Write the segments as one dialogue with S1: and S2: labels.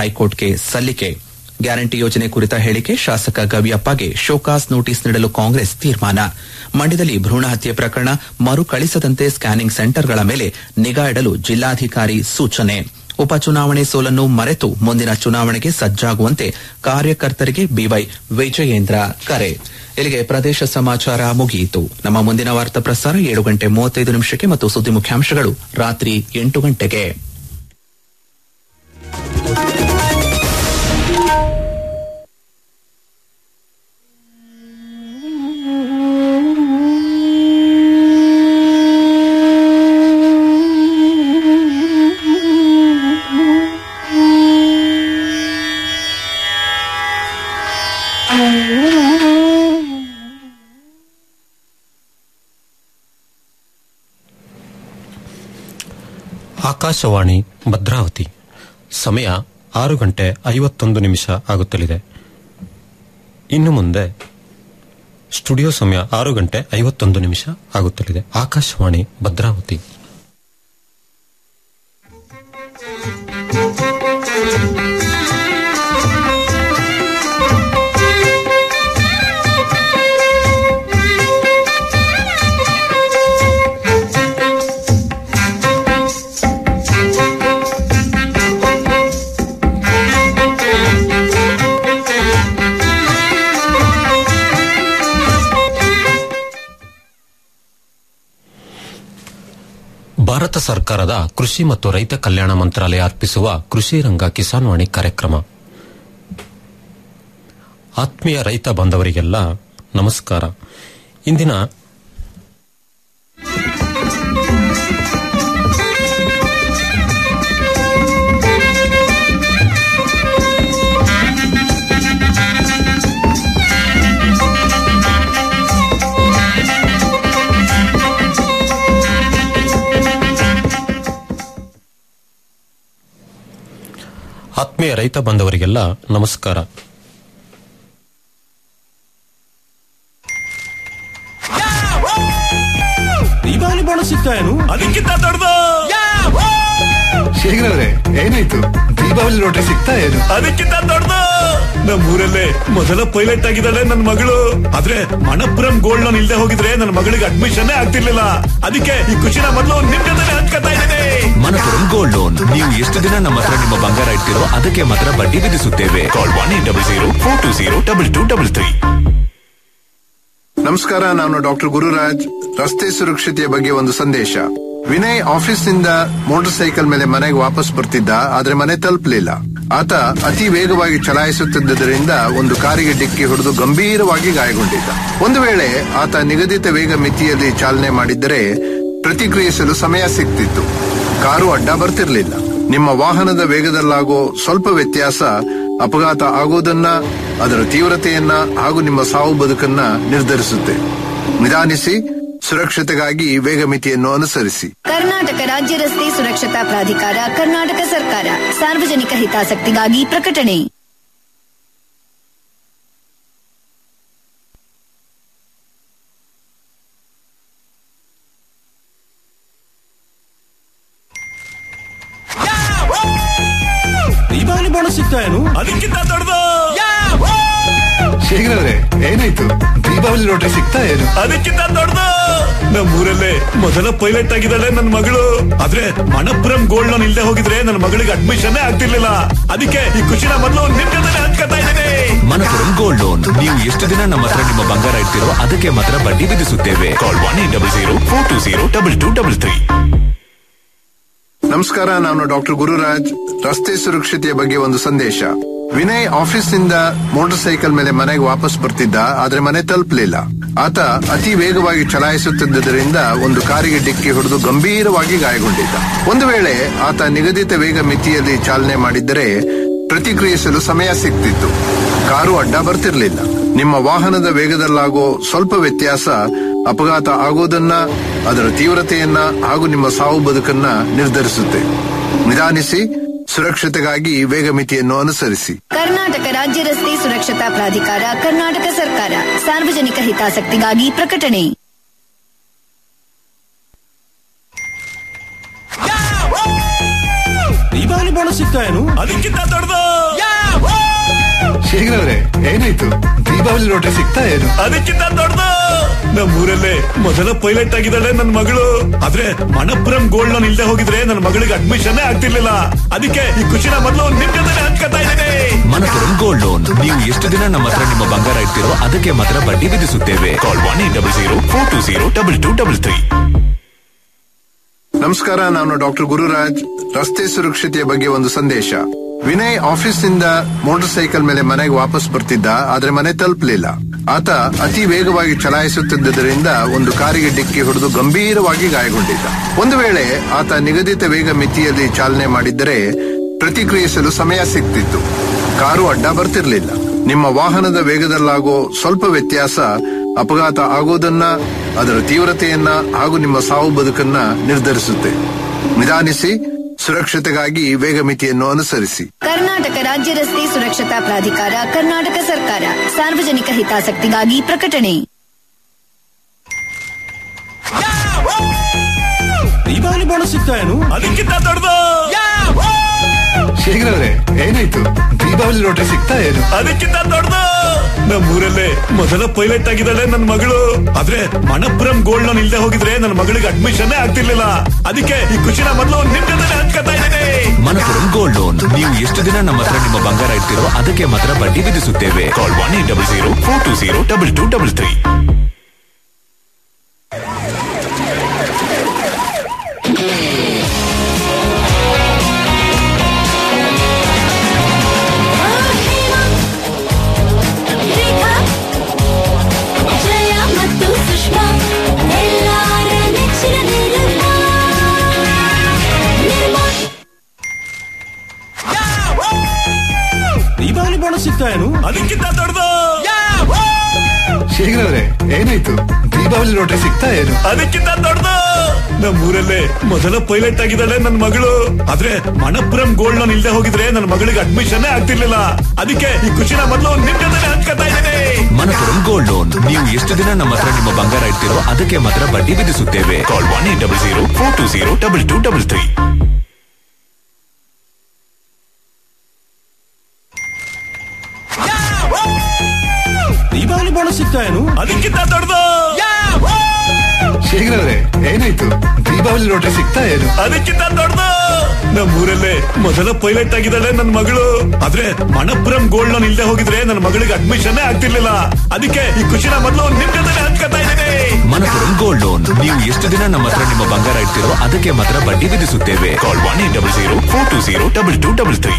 S1: ಹೈಕೋರ್ಟ್ಗೆ ಸಲ್ಲಿಕೆ ಗ್ಯಾರಂಟಿ ಯೋಜನೆ ಕುರಿತ ಹೇಳಿಕೆ ಶಾಸಕ ಗವಿಯಪ್ಪಗೆ ಶೋಕಾಸ್ ನೋಟಿಸ್ ನೀಡಲು ಕಾಂಗ್ರೆಸ್ ತೀರ್ಮಾನ ಮಂಡ್ಯದಲ್ಲಿ ಭ್ರೂಣ ಹತ್ಯೆ ಪ್ರಕರಣ ಮರುಕಳಿಸದಂತೆ ಸ್ಕ್ಯಾನಿಂಗ್ ಸೆಂಟರ್ಗಳ ಮೇಲೆ ನಿಗಾ ಇಡಲು ಜಿಲ್ಲಾಧಿಕಾರಿ ಸೂಚನೆ ಉಪಚುನಾವಣೆ ಸೋಲನ್ನು ಮರೆತು ಮುಂದಿನ ಚುನಾವಣೆಗೆ ಸಜ್ಜಾಗುವಂತೆ ಕಾರ್ಯಕರ್ತರಿಗೆ ಬಿವೈ ವಿಜಯೇಂದ್ರ ಕರೆ ಇಲ್ಲಿಗೆ ಪ್ರದೇಶ ಸಮಾಚಾರ ಮುಗಿಯಿತು ನಮ್ಮ ಮುಂದಿನ ವಾರ್ತಾ ಪ್ರಸಾರ ಏಳು ಗಂಟೆ ಮೂವತ್ತೈದು ನಿಮಿಷಕ್ಕೆ ಮತ್ತು ಸುದ್ದಿ ಮುಖ್ಯಾಂಶಗಳು ರಾತ್ರಿ ಎಂಟು ಗಂಟೆಗೆ
S2: ಆಕಾಶವಾಣಿ ಭದ್ರಾವತಿ ಸಮಯ ಆರು ಗಂಟೆ ಐವತ್ತೊಂದು ನಿಮಿಷ ಆಗುತ್ತಲಿದೆ ಇನ್ನು ಮುಂದೆ ಸ್ಟುಡಿಯೋ ಸಮಯ ಆರು ಗಂಟೆ ಐವತ್ತೊಂದು ನಿಮಿಷ ಆಗುತ್ತಲಿದೆ ಆಕಾಶವಾಣಿ ಭದ್ರಾವತಿ ಭಾರತ ಸರ್ಕಾರದ ಕೃಷಿ ಮತ್ತು ರೈತ ಕಲ್ಯಾಣ ಮಂತ್ರಾಲಯ ಅರ್ಪಿಸುವ ಕೃಷಿ ರಂಗ ಕಿಸಾನ್ ವಾಣಿ ಕಾರ್ಯಕ್ರಮ ಆತ್ಮೀಯ ರೈತ ಬಾಂಧವರಿಗೆಲ್ಲ ನಮಸ್ಕಾರ ಇಂದಿನ ಆತ್ಮೀಯ ರೈತ ಬಾಂಧವರಿಗೆಲ್ಲ ನಮಸ್ಕಾರ
S3: ದೀಪಾವಳಿ ಬೋನಸ್ ಸಿಗ್ತಾ ಏನು
S4: ಅದಕ್ಕಿಂತ ದೊಡ್ಡದು
S5: ಶೇಖರವ್ರೆ ಏನಾಯ್ತು ದೀಪಾವಳಿ ರೋಟ್ರಿ ಸಿಗ್ತಾ ಏನು
S4: ಅದಕ್ಕಿಂತ ದೊಡ್ಡದು ನಮ್ಮೂರಲ್ಲೇ ಮೊದಲ ಪೈಲಟ್ ಆಗಿದ್ದಾಳೆ ನನ್ನ ಮಗಳು ಆದ್ರೆ ಮಣಪುರಂ ಗೋಲ್ಡ್ ಲೋನ್ ಇಲ್ಲದೆ ಹೋಗಿದ್ರೆ ನನ್ನ ಮಗಳಿಗೆ ಅಡ್ಮಿಷನ್ ಆಗ್ತಿರ್ಲಿಲ್ಲ ಅದಕ್ಕೆ ಈ ಖುಷಿನ ಮೊದಲು ನಿಮ್ ಜೊತೆ ಹಂಚ್ಕೊತಾ ಇದ್ದೇನೆ
S6: ಮನಪುರಂ ಗೋಲ್ಡ್ ಲೋನ್ ನೀವು ಎಷ್ಟು ದಿನ ನಮ್ಮ ಹತ್ರ ನಿಮ್ಮ ಬಂಗಾರ ಇಡ್ತೀರೋ ಅದಕ್ಕೆ ಮಾತ್ರ ಬಡ್ಡಿ ವಿಧಿಸುತ್ತೇವೆ call one eight double zero four two zero double two double three
S5: ನಮಸ್ಕಾರ ನಾನು ಡಾಕ್ಟರ್ ಗುರುರಾಜ್ ರಸ್ತೆ ಸುರಕ್ಷತೆಯ ಬಗ್ಗೆ ಒಂದು ಸಂದೇಶ ವಿನಯ್ ಆಫೀಸ್ನಿಂದ ಮೋಟಾರ್ ಸೈಕಲ್ ಮೇಲೆ ಮನೆಗೆ ವಾಪಸ್ ಬರ್ತಿದ್ದ ಆದ್ರೆ ಮನೆ ತಲುಪಲಿಲ್ಲ ಆತ ಅತಿ ವೇಗವಾಗಿ ಚಲಾಯಿಸುತ್ತಿದ್ದರಿಂದ ಒಂದು ಕಾರಿಗೆ ಡಿಕ್ಕಿ ಹೊಡೆದು ಗಂಭೀರವಾಗಿ ಗಾಯಗೊಂಡಿದ್ದ ಒಂದು ವೇಳೆ ಆತ ನಿಗದಿತ ವೇಗ ಮಿತಿಯಲ್ಲಿ ಚಾಲನೆ ಮಾಡಿದ್ದರೆ ಪ್ರತಿಕ್ರಿಯಿಸಲು ಸಮಯ ಸಿಗ್ತಿತ್ತು ಕಾರು ಅಡ್ಡ ಬರ್ತಿರ್ಲಿಲ್ಲ ನಿಮ್ಮ ವಾಹನದ ವೇಗದಲ್ಲಾಗೋ ಸ್ವಲ್ಪ ವ್ಯತ್ಯಾಸ ಅಪಘಾತ ಆಗೋದನ್ನ ಅದರ ತೀವ್ರತೆಯನ್ನ ಹಾಗೂ ನಿಮ್ಮ ಸಾವು ಬದುಕನ್ನ ನಿರ್ಧರಿಸುತ್ತೆ ನಿಧಾನಿಸಿ ಸುರಕ್ಷತೆಗಾಗಿ ವೇಗ ಮಿತಿಯನ್ನು ಅನುಸರಿಸಿ
S7: ಕರ್ನಾಟಕ ರಾಜ್ಯ ರಸ್ತೆ ಸುರಕ್ಷತಾ ಪ್ರಾಧಿಕಾರ ಕರ್ನಾಟಕ ಸರ್ಕಾರ ಸಾರ್ವಜನಿಕ ಹಿತಾಸಕ್ತಿಗಾಗಿ ಪ್ರಕಟಣೆ
S3: ದೀಪಾವಳಿ ಬೋನಸ್ ಸಿಗ್ತಾ ಏನು
S4: ಅದಕ್ಕಿಂತ ದೊಡ್ಡದು
S5: ಶೇಖರವ್ರೆ ಏನಾಯ್ತು ದೀಪಾವಳಿ ರೋಟ್ರಿ ಸಿಗ್ತಾ ಏನು
S4: ಅದಕ್ಕಿಂತ ದೊಡ್ಡದು ನಮ್ಮೂರಲ್ಲೇ ಮೊದಲ ಪೈಲಟ್ ಆಗಿದ್ದಾಳೆ ನನ್ನ ಮಗಳು ಆದ್ರೆ ಮಣಪುರಂ ಗೋಲ್ಡ್ ಲೋನ್ ಇಲ್ಲದೆ ಹೋಗಿದ್ರೆ ನನ್ನ ಮಗಳಿಗೆ ಅಡ್ಮಿಷನ್ ಆಗ್ತಿರ್ಲಿಲ್ಲ ಅದಕ್ಕೆ ಈ ಖುಷಿನ ಮೊದಲು ನಿಮ್ ಜೊತೆ ಹಂಚ್ಕೊತಾ ಇದ್ದೇನೆ
S6: ಮನಪುರಂ ಗೋಲ್ಡ್ ಲೋನ್ ನೀವು ಎಷ್ಟು ದಿನ ನಮ್ಮ ಹತ್ರ ನಿಮ್ಮ ಬಂಗಾರ ಇಡ್ತೀರೋ ಅದಕ್ಕೆ ಮಾತ್ರ ಬಡ್ಡಿ ವಿಧಿಸುತ್ತೇವೆ call one eight double zero four two zero double two double three
S5: ನಮಸ್ಕಾರ ನಾನು ಡಾಕ್ಟರ್ ಗುರುರಾಜ್ ರಸ್ತೆ ಸುರಕ್ಷತೆಯ ಬಗ್ಗೆ ಒಂದು ಸಂದೇಶ ವಿನಯ್ ಆಫೀಸ್ನಿಂದ ಮೋಟಾರ್ ಸೈಕಲ್ ಮೇಲೆ ಮನೆಗೆ ವಾಪಸ್ ಬರ್ತಿದ್ದ ಆದ್ರೆ ಮನೆ ತಲುಪಲಿಲ್ಲ ಆತ ಅತಿ ವೇಗವಾಗಿ ಚಲಾಯಿಸುತ್ತಿದ್ದರಿಂದ ಒಂದು ಕಾರಿಗೆ ಡಿಕ್ಕಿ ಹೊಡೆದು ಗಂಭೀರವಾಗಿ ಗಾಯಗೊಂಡಿದ್ದ ಒಂದು ವೇಳೆ ಆತ ನಿಗದಿತ ವೇಗ ಮಿತಿಯಲ್ಲಿ ಚಾಲನೆ ಮಾಡಿದ್ದರೆ ಪ್ರತಿಕ್ರಿಯಿಸಲು ಸಮಯ ಸಿಗ್ತಿತ್ತು ಕಾರು ಅಡ್ಡ ಬರ್ತಿರ್ಲಿಲ್ಲ ನಿಮ್ಮ ವಾಹನದ ವೇಗದಲ್ಲಾಗೋ ಸ್ವಲ್ಪ ವ್ಯತ್ಯಾಸ ಅಪಘಾತ ಆಗೋದನ್ನ ಅದರ ತೀವ್ರತೆಯನ್ನ ಹಾಗೂ ನಿಮ್ಮ ಸಾವು ಬದುಕನ್ನ ನಿರ್ಧರಿಸುತ್ತೆ ನಿಧಾನಿಸಿ ಸುರಕ್ಷತೆಗಾಗಿ ವೇಗ ಮಿತಿಯನ್ನು ಅನುಸರಿಸಿ
S7: ಕರ್ನಾಟಕ ರಾಜ್ಯ ರಸ್ತೆ ಸುರಕ್ಷತಾ ಪ್ರಾಧಿಕಾರ ಕರ್ನಾಟಕ ಸರ್ಕಾರ ಸಾರ್ವಜನಿಕ ಹಿತಾಸಕ್ತಿಗಾಗಿ ಪ್ರಕಟಣೆ
S3: ದೀಪಾವಳಿ ಬೋನಸ್ ಸಿಗ್ತಾ ಏನು
S4: ಅದಕ್ಕಿಂತ ದೊಡ್ಡದು
S5: ಏನಾಯ್ತು ದೀಪಾವಳಿ ಲಾಟ್ರಿ ಸಿಗ್ತಾ ಏನು
S4: ಅದಕ್ಕಿಂತ ದೊಡ್ಡದು ನಮ್ಮೂರಲ್ಲೇ ಮೊದಲ ಪೈಲಟ್ ಆಗಿದ್ದಾಳೆ ನನ್ನ ಮಗಳು ಆದ್ರೆ ಮಣಪುರಂ ಗೋಲ್ಡ್ ಲೋನ್ ಇಲ್ಲದೆ ಹೋಗಿದ್ರೆ ನನ್ನ ಮಗಳಿಗೆ ಅಡ್ಮಿಷನ್ ಆಗ್ತಿರ್ಲಿಲ್ಲ ಅದಕ್ಕೆ ಈ ಖುಷಿನ ಮೊದಲು ನಿಮ್ ಜೊತೆ ಹಂಚ್ಕೊತಾ ಇದ್ದೇನೆ
S6: ಮನಪುರಂ ಗೋಲ್ಡ್ ಲೋನ್ ನೀವು ಎಷ್ಟು ದಿನ ನಮ್ಮ ಹತ್ರ ನಿಮ್ಮ ಬಂಗಾರ ಇಡ್ತೀರೋ ಅದಕ್ಕೆ ಮಾತ್ರ ಬಡ್ಡಿ ವಿಧಿಸುತ್ತೇವೆ call one eight double zero four two zero double two double three
S5: ನಮಸ್ಕಾರ ನಾನು ಡಾಕ್ಟರ್ ಗುರುರಾಜ್ ರಸ್ತೆ ಸುರಕ್ಷತೆಯ ಬಗ್ಗೆ ಒಂದು ಸಂದೇಶ ವಿನಯ್ ಆಫೀಸ್ನಿಂದ ಮೋಟಾರ್ ಸೈಕಲ್ ಮೇಲೆ ಮನೆಗೆ ವಾಪಸ್ ಬರ್ತಿದ್ದ ಆದ್ರೆ ಮನೆ ತಲುಪಲಿಲ್ಲ ಆತ ಅತಿ ವೇಗವಾಗಿ ಚಲಾಯಿಸುತ್ತಿದ್ದರಿಂದ ಒಂದು ಕಾರಿಗೆ ಡಿಕ್ಕಿ ಹೊಡೆದು ಗಂಭೀರವಾಗಿ ಗಾಯಗೊಂಡಿದ್ದ ಒಂದು ವೇಳೆ ಆತ ನಿಗದಿತ ವೇಗ ಮಿತಿಯಲ್ಲಿ ಚಾಲನೆ ಮಾಡಿದ್ದರೆ ಪ್ರತಿಕ್ರಿಯಿಸಲು ಸಮಯ ಸಿಗ್ತಿತ್ತು ಕಾರು ಅಡ್ಡ ಬರ್ತಿರ್ಲಿಲ್ಲ ನಿಮ್ಮ ವಾಹನದ ವೇಗದಲ್ಲಾಗೋ ಸ್ವಲ್ಪ ವ್ಯತ್ಯಾಸ ಅಪಘಾತ ಆಗೋದನ್ನ ಅದರ ತೀವ್ರತೆಯನ್ನ ಹಾಗೂ ನಿಮ್ಮ ಸಾವು ಬದುಕನ್ನ ನಿರ್ಧರಿಸುತ್ತೆ ನಿಧಾನಿಸಿ ಸುರಕ್ಷತೆಗಾಗಿ ವೇಗ ಮಿತಿಯನ್ನು ಅನುಸರಿಸಿ
S7: ಕರ್ನಾಟಕ ರಾಜ್ಯ ರಸ್ತೆ ಸುರಕ್ಷತಾ ಪ್ರಾಧಿಕಾರ ಕರ್ನಾಟಕ ಸರ್ಕಾರ ಸಾರ್ವಜನಿಕ ಹಿತಾಸಕ್ತಿಗಾಗಿ ಪ್ರಕಟಣೆ
S3: ದೀಪಾವಳಿ ಬೋನಸ್ ಸಿಗ್ತಾ ಏನು
S4: ಅದಕ್ಕಿಂತ ದೊಡ್ಡದು
S5: ಶೇಖರವ್ರೆ ಏನಾಯ್ತು ದೀಪಾವಳಿ ಲಾಟ್ರಿ ಸಿಗ್ತಾ ಏನು
S4: ಅದಕ್ಕಿಂತ ದೊಡ್ಡದು ನಮ್ಮೂರಲ್ಲೇ ಮೊದಲ ಪೈಲಟ್ ಆಗಿದ್ದಾಳೆ ನನ್ನ ಮಗಳು ಆದ್ರೆ ಮಣಪುರಂ ಗೋಲ್ಡ್ ಲೋನ್ ಇಲ್ಲದೆ ಹೋಗಿದ್ರೆ ನನ್ನ ಮಗಳಿಗೆ ಅಡ್ಮಿಷನ್ ಆಗ್ತಿರ್ಲಿಲ್ಲ ಅದಕ್ಕೆ ಈ ಖುಷಿನ ಮೊದಲು ನಿಮ್ ಜೊತೆ ಹಂಚ್ಕೊತಾ ಇದ್ದೇನೆ
S6: ಮನಪುರಂ ಗೋಲ್ಡ್ ಲೋನ್ ನೀವು ಎಷ್ಟು ದಿನ ನಮ್ಮ ಹತ್ರ ನಿಮ್ಮ ಬಂಗಾರ ಇಡ್ತೀರೋ ಅದಕ್ಕೆ ಮಾತ್ರ ಬಡ್ಡಿ ವಿಧಿಸುತ್ತೇವೆ call one eight double zero four two zero double two double three
S8: Jaya ಮತ್ತು ಸುಷ್ಮಾ ಎಲ್ಲಾರ ನೆಚ್ಚಿನ ನಿರ್ಮಾ ನಿರ್ಮಾ
S3: ದೀಪಾವಳಿ ಬೋನಸ್ ಸಿಗ್ತಾ ಏನು
S4: ಅದಕ್ಕಿಂತ ದೊಡ್ಡದು
S5: ಶೇಖರವ್ರೆ ಏನಾಯ್ತು ದೀಪಾವಳಿ ಲಾಟ್ರಿ ಸಿಗ್ತಾ ಏನು
S4: ಅದಕ್ಕಿಂತ ದೊಡ್ಡದು ನಮ್ಮೂರಲ್ಲೇ ಮೊದಲ ಪೈಲಟ್ ಆಗಿದ್ದಾಳೆ ನನ್ನ ಮಗಳು ಆದ್ರೆ ಮಣಪುರಂ ಗೋಲ್ಡ್ ಲೋನ್ ಇಲ್ಲದೆ ಹೋಗಿದ್ರೆ ನನ್ನ ಮಗಳಿಗೆ ಅಡ್ಮಿಷನ್ ಆಗ್ತಿರ್ಲಿಲ್ಲ ಅದಕ್ಕೆ ಈ ಖುಷಿನ ಮೊದಲು ನಿಮ್ ಜೊತೆ ಹಂಚ್ಕೊತಾ ಇದ್ದೇನೆ
S6: ಮನಪುರಂ ಗೋಲ್ಡ್ ಲೋನ್ ನೀವು ಎಷ್ಟು ದಿನ ನಮ್ಮ ಹತ್ರ ನಿಮ್ಮ ಬಂಗಾರ ಇಡ್ತೀರೋ ಅದಕ್ಕೆ ಮಾತ್ರ ಬಡ್ಡಿ ವಿಧಿಸುತ್ತೇವೆ call one eight double zero four two zero double two double three
S3: Deepavali bonus ಸಿಗ್ತಾ ಏನು
S4: ಅದಕ್ಕಿಂತ ದೊಡ್ಡದು
S5: ಶೇಖರವ್ರೆ ಏನಾಯ್ತು ದೀಪಾವಳಿ ಲಾಟ್ರಿ ಸಿಗ್ತಾ ಏನು
S4: ಅದಕ್ಕಿಂತ ದೊಡ್ಡದು ನಮ್ಮೂರಲ್ಲೇ ಮೊದಲ ಪೈಲಟ್ ಆಗಿದ್ದಾಳೆ ನನ್ನ ಮಗಳು ಆದ್ರೆ ಮಣಪುರಂ ಗೋಲ್ಡ್ ಲೋನ್ ಇಲ್ಲದೆ ಹೋಗಿದ್ರೆ ನನ್ನ ಮಗಳಿಗೆ ಅಡ್ಮಿಷನ್ ಆಗ್ತಿರ್ಲಿಲ್ಲ ಅದಕ್ಕೆ ಈ ಖುಷಿನ ಮೊದಲು ನಿಮ್ ಜೊತೆ ಹಂಚ್ಕೊತಾ ಇದ್ದೇನೆ
S6: ಮನಪುರಂ ಗೋಲ್ಡ್ ಲೋನ್ ನೀವು ಎಷ್ಟು ದಿನ ನಮ್ಮ ಹತ್ರ ನಿಮ್ಮ ಬಂಗಾರ ಇಡ್ತೀರೋ ಅದಕ್ಕೆ ಮಾತ್ರ ಬಡ್ಡಿ ವಿಧಿಸುತ್ತೇವೆ call one eight double zero four two zero double two double three